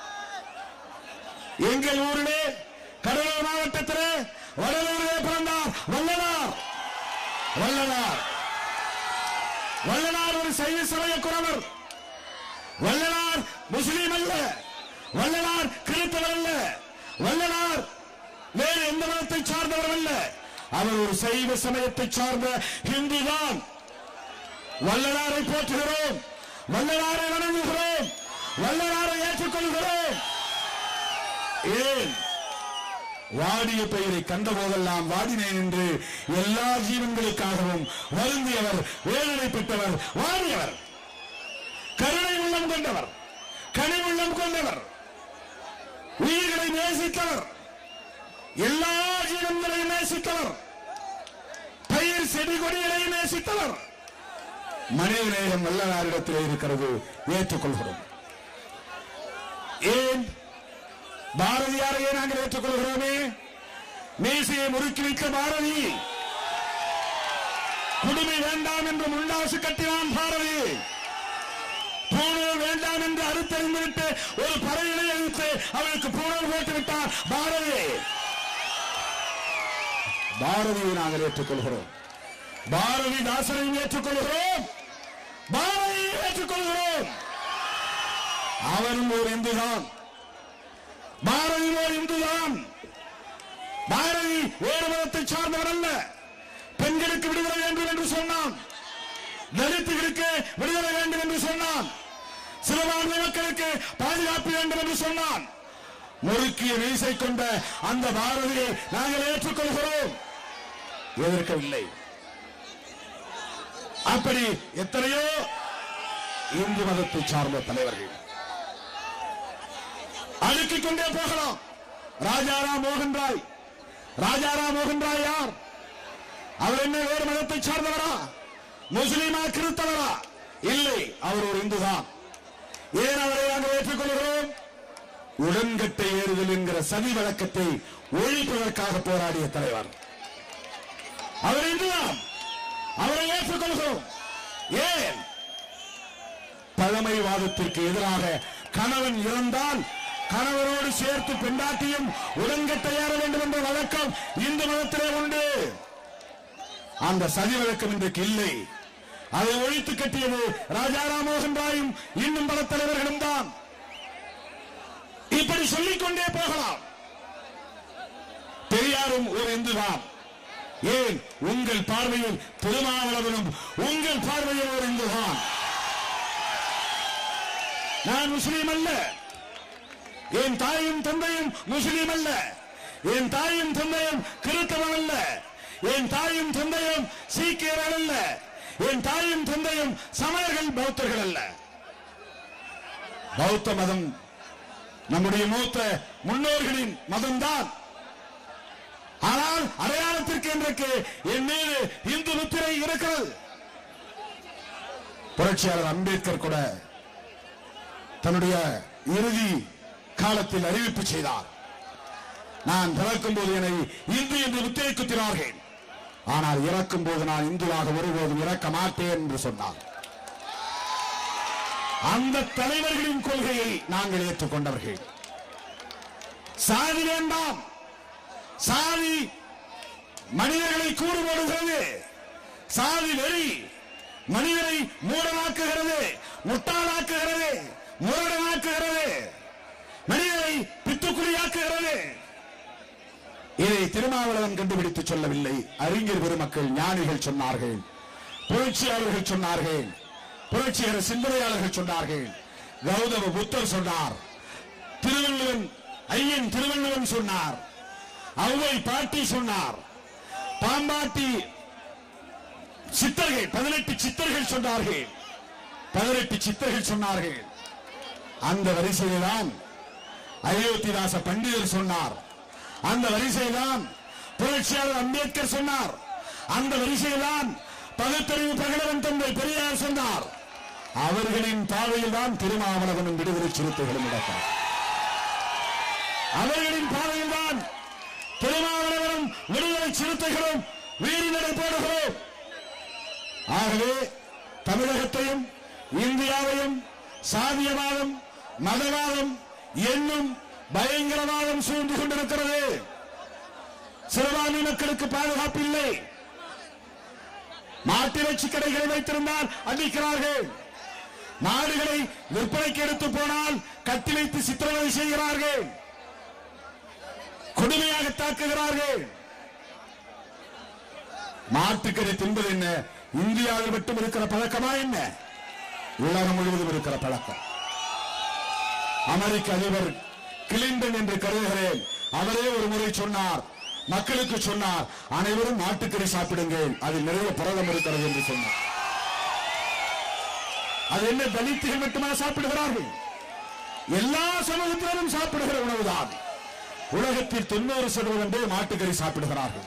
எங்கள் ஊரிலே கடலூர் மாவட்டத்திலே வடலூரிலே பிறந்தார் வல்லனார் வல்லனார் வல்லனார் ஒரு சைவ சமய குறவர் வல்லனார் முஸ்லீம் அல்ல வல்லனார் கிறித்தவர் அல்ல வல்லனார் வேறு எந்த மதத்தை சார்ந்தவர் அல்ல அவர் ஒரு சைவ சமயத்தை சார்ந்த ஹிந்து தான் வல்லலாரை போற்றுகிறோம் வல்லலாரை வணங்குகிறோம் வல்லலாரை ஏற்றுக்கொள்கிறோம் ஏன் வாடிய பெயரை கண்ட போதெல்லாம் வாடினேன் என்று எல்லா ஜீவன்களுக்காகவும் வருந்தியவர் வேதனைப்பட்டவர் வாடியவர் கருணை உள்ளம் கொண்டவர் கனிவுள்ளம் கொண்டவர் உயிர்களை நேசித்தவர் எல்லா ஜீவன்களையும் நேசித்தவர் பயிர் செடி கொடிகளையும் நேசித்தவர் மனித நேயம் வல்லனாரிடத்திலே இருக்கிறது ஏற்றுக்கொள்கிறோம் ஏன் பாரதியாரையே நாங்கள் ஏற்றுக்கொள்கிறோமே மீசையை முறுக்கி வைத்த பாரதி குடுமி வேண்டாம் என்று முண்டாசு கட்டினான் பாரதி பூணூல் வேண்டாம் என்று அறுத்தறிந்துவிட்டு ஒரு பறையினை அழித்து அவனுக்கு பூணூல் போட்டு விட்டார் பாரதி பாரதியை நாங்கள் ஏற்றுக்கொள்கிறோம் பாரதிதாசனையும் ஏற்றுக்கொள்கிறோம் பாரதியை ஏற்றுக்கொள்கிறோம் அவனும் ஒரு இந்துதான் பாரதி ஒரு இந்துதான் பாரதி வேறு மதத்தை சார்ந்தவர் அல்ல பெண்களுக்கு விடுதலை வேண்டும் என்று சொன்னான் தலித்துகளுக்கு விடுதலை வேண்டும் என்று சொன்னான் சிறுபான்மை மக்களுக்கு பாதுகாப்பு வேண்டும் என்று சொன்னான் முறுக்கிய மீசை கொண்ட அந்த பாரதியை நாங்கள் ஏற்றுக்கொள்கிறோம் எதிர்க்கவில்லை அப்படி எத்தனையோ இந்து மதத்தை சார்ந்த தலைவர்கள் அடுக்கிக் கொண்டே போகலாம் ராஜாராம் மோகன் ராய் ராஜாராம் மோகன் ராய் யார் அவர் என்ன வேறு மதத்தை சார்ந்தவரா முஸ்லிமா கிறிஸ்தவரா இல்லை அவர் ஒரு இந்துதான் ஏன் அவரை நாங்கள் ஏற்றுக்கொள்கிறோம் உடன்கட்டை ஏறுதல் என்கிற சதி வழக்கத்தை ஒழிப்பதற்காக போராடிய தலைவர் அவர் இந்துதான் அவரை ஏற்றுக்கொள்கிறோம் ஏன் பழமைவாதத்திற்கு எதிராக கணவன் இறந்தால் கணவனோடு சேர்த்து பெண்டாட்டியும் உடன்கட்டை ஏற வேண்டும் என்ற வழக்கம் இந்து மதத்திலே உண்டு அந்த சதி வழக்கம் இன்றைக்கு இல்லை அதை ஒழித்து கட்டியது ராஜாராம் மோகன் ராயும் இன்னும் பல தலைவர்களும் தான் இப்படி சொல்லிக் கொண்டே போகலாம் பெரியாரும் ஒரு இந்துதான் ஏன் உங்கள் பார்வையில் திருமாவளவனும் உங்கள் பார்வையில் ஒரு இந்துதான் நான் முஸ்லீம் அல்ல என் தாயும் தந்தையும் முஸ்லீம் அல்ல என் தாயும் தந்தையும் கிறிஸ்தவன் அல்ல என் தாயும் தந்தையும் சீக்கியர்கள் அல்ல என் தாயும் தந்தையும் சமயர்கள் பௌத்தர்கள் அல்ல பௌத்த மதம் நம்முடைய மூத்த முன்னோர்களின் மதம்தான் ஆனால் அடையாளத்திற்கு இன்றைக்கு என் மீது இந்து முத்திரை இருக்கிறது புரட்சியாளர் அம்பேத்கர் கூட தன்னுடைய இறுதி காலத்தில் அறிவிப்பு செய்தார் நான் பிறக்கும் போது என்னை இந்து என்று முத்திரை குத்தினார்கள் ஆனால் இறக்கும் போது நான் இந்துவாக ஒருபோதும் இறக்க மாட்டேன் என்று சொன்னார் அந்த தலைவர்களின் கொள்கையை நாங்கள் ஏற்றுக்கொண்டவர்கள் சாதி வேண்டாம் சாதி மனிதர்களை கூறு போடுகிறது சாதி வெறி மனிதரை மூடனாக்குகிறது முட்டாளாக்குகிறது முரடனாக்குகிறது மனிதரை பித்துக்குழியாக்குகிறது இதை திருமாவளவன் கண்டுபிடித்து சொல்லவில்லை அறிஞர் பெருமக்கள் ஞானிகள் சொன்னார்கள் புரட்சியாளர்கள் சொன்னார்கள் புரட்சிகர சிந்தனையாளர்கள் சொன்னார்கள் கௌதம புத்தர் சொன்னார் திருவள்ளுவன் ஐயன் திருவள்ளுவன் சொன்னார் ஔவை பாட்டி சொன்னார் பாம்பாட்டி சித்தர்கள் பதினெட்டு சித்தர்கள் சொன்னார்கள் பதினெட்டு சித்தர்கள் சொன்னார்கள் அந்த வரிசையில்தான் அயோத்திதாச பண்டிதர் சொன்னார் அந்த வரிசையில்தான் புரட்சியாளர் அம்பேத்கர் சொன்னார் அந்த வரிசையில்தான் பகுத்தறிவு பிரகடனம் தந்தை பெரியார் சொன்னார் அவர்களின் பாதையில் தான் திருமாவளவனும் விடுதலை சிறுத்தைகளும் நடக்கிறார் அவர்களின் பாதையில் தான் திருமாவளவனும் விடுதலை சிறுத்தைகளும் வீடு நடை போடுகிறோம் ஆகவே தமிழகத்தையும் இந்தியாவையும் சாதியவாதம் மதவாதம் என்னும் பயங்கரவாதம் சூழ்ந்து கொண்டிருக்கிறது சிறுபான்மை மக்களுக்கு பாதுகாப்பு இல்லை மாட்டிறைச்சி கடைகளை வைத்திருந்தால் அடிக்கிறார்கள் மாடுகளை விற்பனைக்கு எடுத்து போனால் கட்டி வைத்து சித்திரவதை செய்கிறார்கள் கொடுமையாக தாக்குகிறார்கள் மாட்டுக்கறி தின்பது என்ன இந்தியாவில் மட்டும் இருக்கிற பழக்கமா என்ன உலகம் முழுவதும் இருக்கிற பழக்கம் அமெரிக்க அதிபர் கிளின்டன் என்று கருதுகிறேன் அவரே ஒரு முறை சொன்னார் மக்களுக்கு சொன்னார் அனைவரும் நாட்டுக்கறி சாப்பிடுங்கள் அதில் நிறைய புரதம் இருக்கிறது என்று சொன்னார் அது என்ன தலித்துகள் மட்டுமா சாப்பிடுகிறார்கள் எல்லா சமூகத்தினரும் சாப்பிடுகிற உணவுதான் உலகத்தில் தொண்ணூறு சதவீதம் பேர் மாட்டுக்கறி சாப்பிடுகிறார்கள்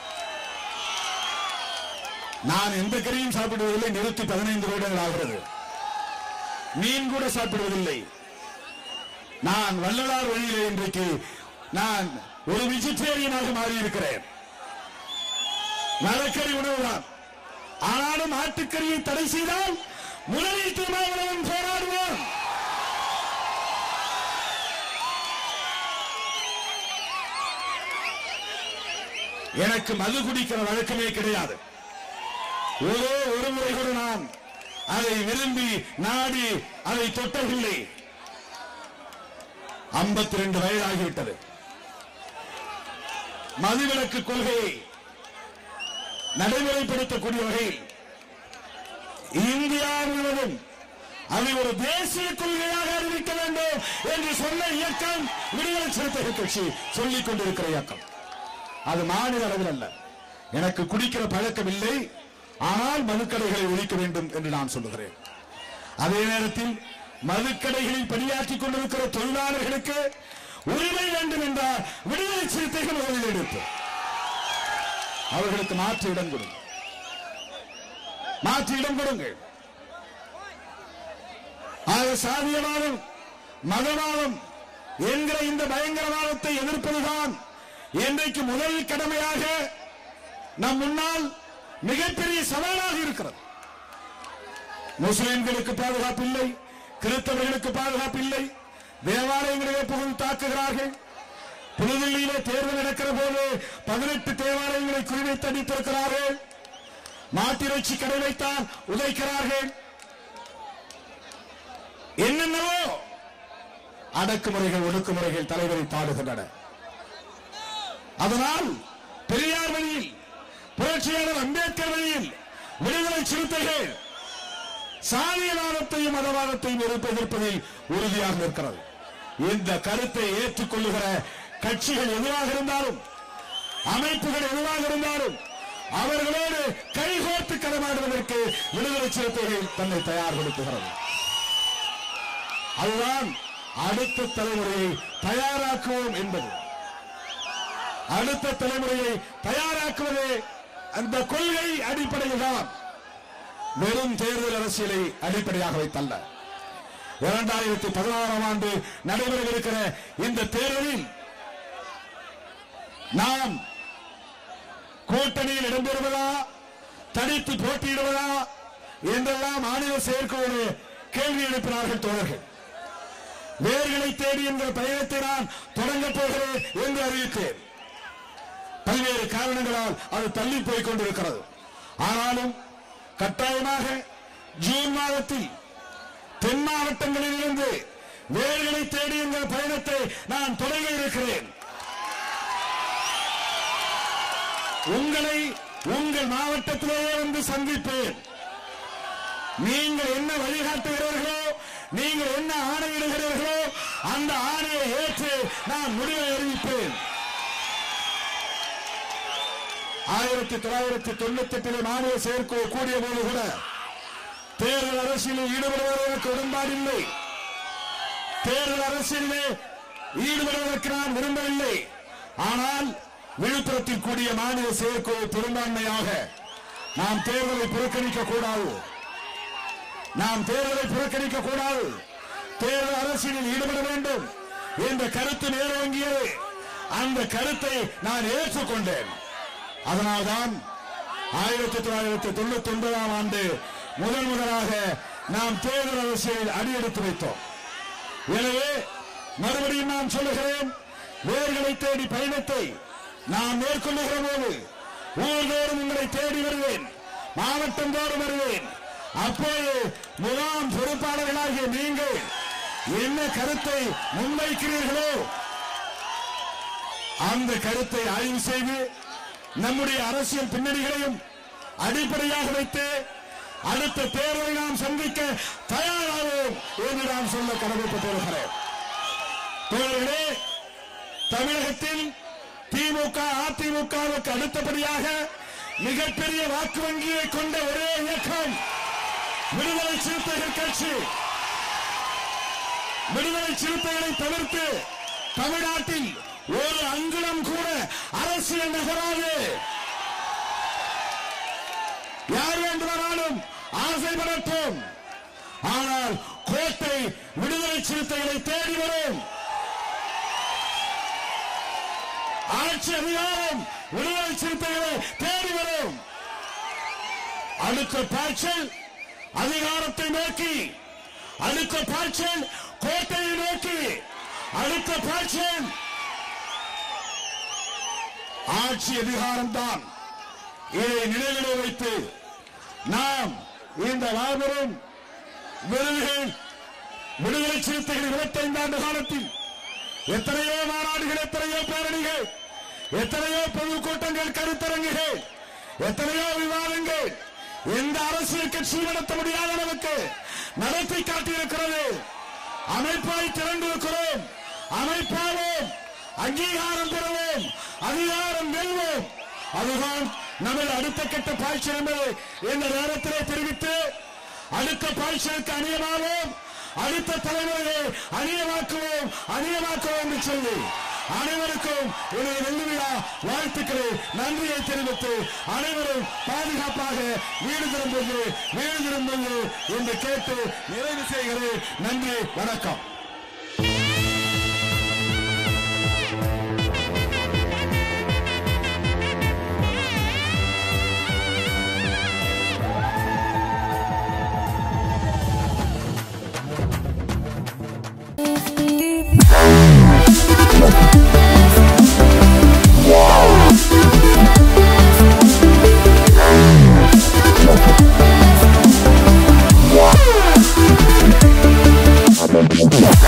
நான் எந்த கறியும் சாப்பிடுவதில்லை நிறுத்தி பதினைந்து வருடங்கள் ஆகிறது மீன் கூட சாப்பிடுவதில்லை நான் வள்ளலார் வழியிலே இன்றைக்கு நான் ஒரு வெஜிடேரியனாக மாறி இருக்கிறேன் மரக்கறி உணவுதான் ஆனாலும் ஆட்டுக்கறியை தடை செய்தால் முதலில் திருமாவளவன் போராடுவோம் எனக்கு மது குடிக்கிற வழக்கமே கிடையாது ஒரே ஒரு முறை கூட நான் அதை விரும்பி நாடி அதை தொட்டதில்லை ஐம்பத்தி ரெண்டு வயதாகிவிட்டது மதுவிலக்கு கொள்கையை நடைமுறைப்படுத்தக்கூடிய வகையில் இந்தியா முழுவதும் அதை ஒரு தேசிய கொள்கையாக அறிவிக்க வேண்டும் என்று சொன்ன இயக்கம் விடுதலை சிறுத்தைகள் கட்சி சொல்லிக் கொண்டிருக்கிற இயக்கம் அது மாநில அளவில் அல்ல எனக்கு குடிக்கிற பழக்கம் இல்லை ஆனால் மதுக்கடைகளை ஒழிக்க வேண்டும் என்று நான் சொல்லுகிறேன் அதே நேரத்தில் மதுக்கடைகளில் பணியாற்றிக் கொண்டிருக்கிற தொழிலாளர்களுக்கு உரிமை வேண்டும் என்றால் விடுதலை சிறுத்தைகள் முதலில் எடுப்பு அவர்களுக்கு மாற்று இடம் கொடுங்க மாற்று இடம் கொடுங்கள் ஆக சாதியவாதம் மதவாதம் என்கிற இந்த பயங்கரவாதத்தை எதிர்ப்பதுதான் இன்றைக்கு முதல் கடமையாக நம் முன்னால் மிகப்பெரிய சவாலாக இருக்கிறது முஸ்லிம்களுக்கு பாதுகாப்பு இல்லை கிறிஸ்தவர்களுக்கு பாதுகாப்பு இல்லை தேவாலயங்களிலே புகுந்து தாக்குகிறார்கள் புதுதில்லியிலே தேர்தல் நடக்கிற போது பதினெட்டு தேவாலயங்களை குறிவைத்து அடித்திருக்கிறார்கள் மாட்டிறைச்சி கடை வைத்தால் உதைக்கிறார்கள் என்னென்னவோ அடக்குமுறைகள் ஒடுக்குமுறைகள் தலைவரை பாடுகின்றன அதனால் பெரியார் வழியில் புரட்சியாளர் அம்பேத்கர் வழியில் விடுதலை சிறுத்தைகள் சாதியவாதத்தையும் மதவாதத்தையும் எதிர்ப்பு எதிர்ப்பதில் உறுதியாக இருக்கிறது இந்த கருத்தை ஏற்றுக்கொள்ளுகிற கட்சிகள் எதுவாக இருந்தாலும் அமைப்புகள் எதுவாக இருந்தாலும் அவர்களோடு கைகோர்த்து களமாடுவதற்கு விடுதலை சிறுத்தைகள் தன்னை தயார்படுத்துகிறது அதுதான் அடுத்த தலைமுறையை தயாராக்குவோம் என்பது அடுத்த தலைமுறையை தயாராக்குவது அந்த கொள்கை அடிப்படையில் தான் வெறும் தேர்தல் அரசியலை அடிப்படையாக வைத்தல்ல இரண்டாயிரத்தி பதினாறாம் ஆண்டு நடைபெறவிருக்கிற இந்த தேர்தலில் நாம் கூட்டணியில் இடம்பெறுவதா தனித்து போட்டியிடுவதா என்றெல்லாம் மாநில செயற்குழு கேள்வி எழுப்பினார்கள் தோழர்கள் வேர்களை தேடி என்கிற பயணத்தை நான் தொடங்கப் போகிறேன் என்று அறிவித்தேன் பல்வேறு காரணங்களால் அது தள்ளி போய் கொண்டிருக்கிறது ஆனாலும் கட்டாயமாக ஜூன் மாதத்தில் தென் மாவட்டங்களில் இருந்து வேர்களை தேடி என்கிற பயணத்தை நான் தொடங்க இருக்கிறேன் உங்களை உங்கள் மாவட்டத்திலேயே வந்து சந்திப்பேன் நீங்கள் என்ன வழிகாட்டுகிறீர்களோ நீங்கள் என்ன ஆணையிடுகிறீர்களோ அந்த ஆணையை ஏற்று நான் முடிவை அறிவிப்பேன் ஆயிரத்தி தொள்ளாயிரத்தி தொண்ணூத்தி எட்டிலே மாநில செயற்குழு கூடிய போது கூட தேர்தல் அரசியலில் ஈடுபடுவது எனக்கு உடன்பாடில்லை தேர்தல் அரசியலிலே ஈடுபடுவதற்கு நான் விரும்பவில்லை ஆனால் விழுப்புரத்தில் கூடிய மாநில செயற்குழு பெரும்பான்மையாக நாம் தேர்தலை புறக்கணிக்க கூடாது நாம் தேர்தலை புறக்கணிக்க கூடாது தேர்தல் அரசியலில் ஈடுபட வேண்டும் என்ற கருத்து நேரோங்கியது அந்த கருத்தை நான் ஏற்றுக்கொண்டேன் அதனால்தான் ஆயிரத்தி தொள்ளாயிரத்தி தொண்ணூத்தி ஒன்பதாம் ஆண்டு முதல் முதலாக நாம் தேர்தல் அரசியலில் அடியெடுத்து வைத்தோம் எனவே மறுபடியும் நான் சொல்லுகிறேன் வேர்களை தேடி பயணத்தை நான் மேற்கொள்ளுகிற போது ஊர்தோறும் உங்களை தேடி வருவேன் மாவட்டம் தோறும் வருவேன் அப்போது முகாம் பொறுப்பாளர்களாகிய நீங்கள் என்ன கருத்தை முன்வைக்கிறீர்களோ அந்த கருத்தை ஆய்வு செய்து நம்முடைய அரசியல் பின்னணிகளையும் அடிப்படையாக வைத்து அடுத்த தேர்தலை நாம் சந்திக்க தயாராகும் என்று நான் சொல்ல கடமைப்பட்டிருக்கிறேன் தோழர்களே தமிழகத்தில் திமுக அதிமுகவுக்கு அடுத்தபடியாக மிகப்பெரிய வாக்கு வங்கியை கொண்ட ஒரே இயக்கம் விடுதலை சிறுத்தைகள் கட்சி விடுதலை சிறுத்தைகளை தவிர்த்து தமிழ்நாட்டில் ஒரு அங்குலம் கூட அரசியல் நகராது யார் வேண்டுமானாலும் ஆசைப்படட்டும் ஆனால் கோட்டை விடுதலை சிறுத்தைகளை தேடி வரும் ஆட்சி அதிகாரம் விடுதலை சிறுத்தைகளை தேடி வரும் அடுத்த பாய்ச்சல் அதிகாரத்தை நோக்கி அடுத்த பாய்ச்சல் கோட்டையை நோக்கி அடுத்த பாய்ச்சல் ஆட்சி அதிகாரம் தான் இதை நினைவிலே வைத்து நாம் இந்த மாபெரும் விருதுகள் விடுதலை சிறுத்தைகள் இருபத்தைந்து ஆண்டு காலத்தில் எத்தனையோ மாநாடுகள் எத்தனையோ பேரணிகள் எத்தனையோ பொதுக்கூட்டங்கள் கருத்தரங்குகள் எத்தனையோ விவாதங்கள் எந்த அரசியல் கட்சி நடத்த முடியாத அளவுக்கு நடத்தி காட்டியிருக்கிறது அமைப்பாய் திரண்டிருக்கிறோம் அமைப்பாவோம் அங்கீகாரம் பெறுவோம் அதிகாரம் வெல்வோம் அதுதான் நமது அடுத்த கட்ட பாய்ச்சல் என்பதை இந்த நேரத்திலே தெரிவித்து அடுத்த பாய்ச்சலுக்கு அணியமாவோம் அடுத்த தலைமுறையை அணியமாக்குவோம் அணியமாக்குவோம் என்று சொல்லி அனைவருக்கும் எனது வெள்ளி விழா வாழ்த்துக்களை நன்றியை தெரிவித்து அனைவரும் பாதுகாப்பாக வீடு திரும்புவது வீடு திரும்புவது என்று கேட்டு நிறைவு செய்கிறேன் நன்றி வணக்கம் Yeah.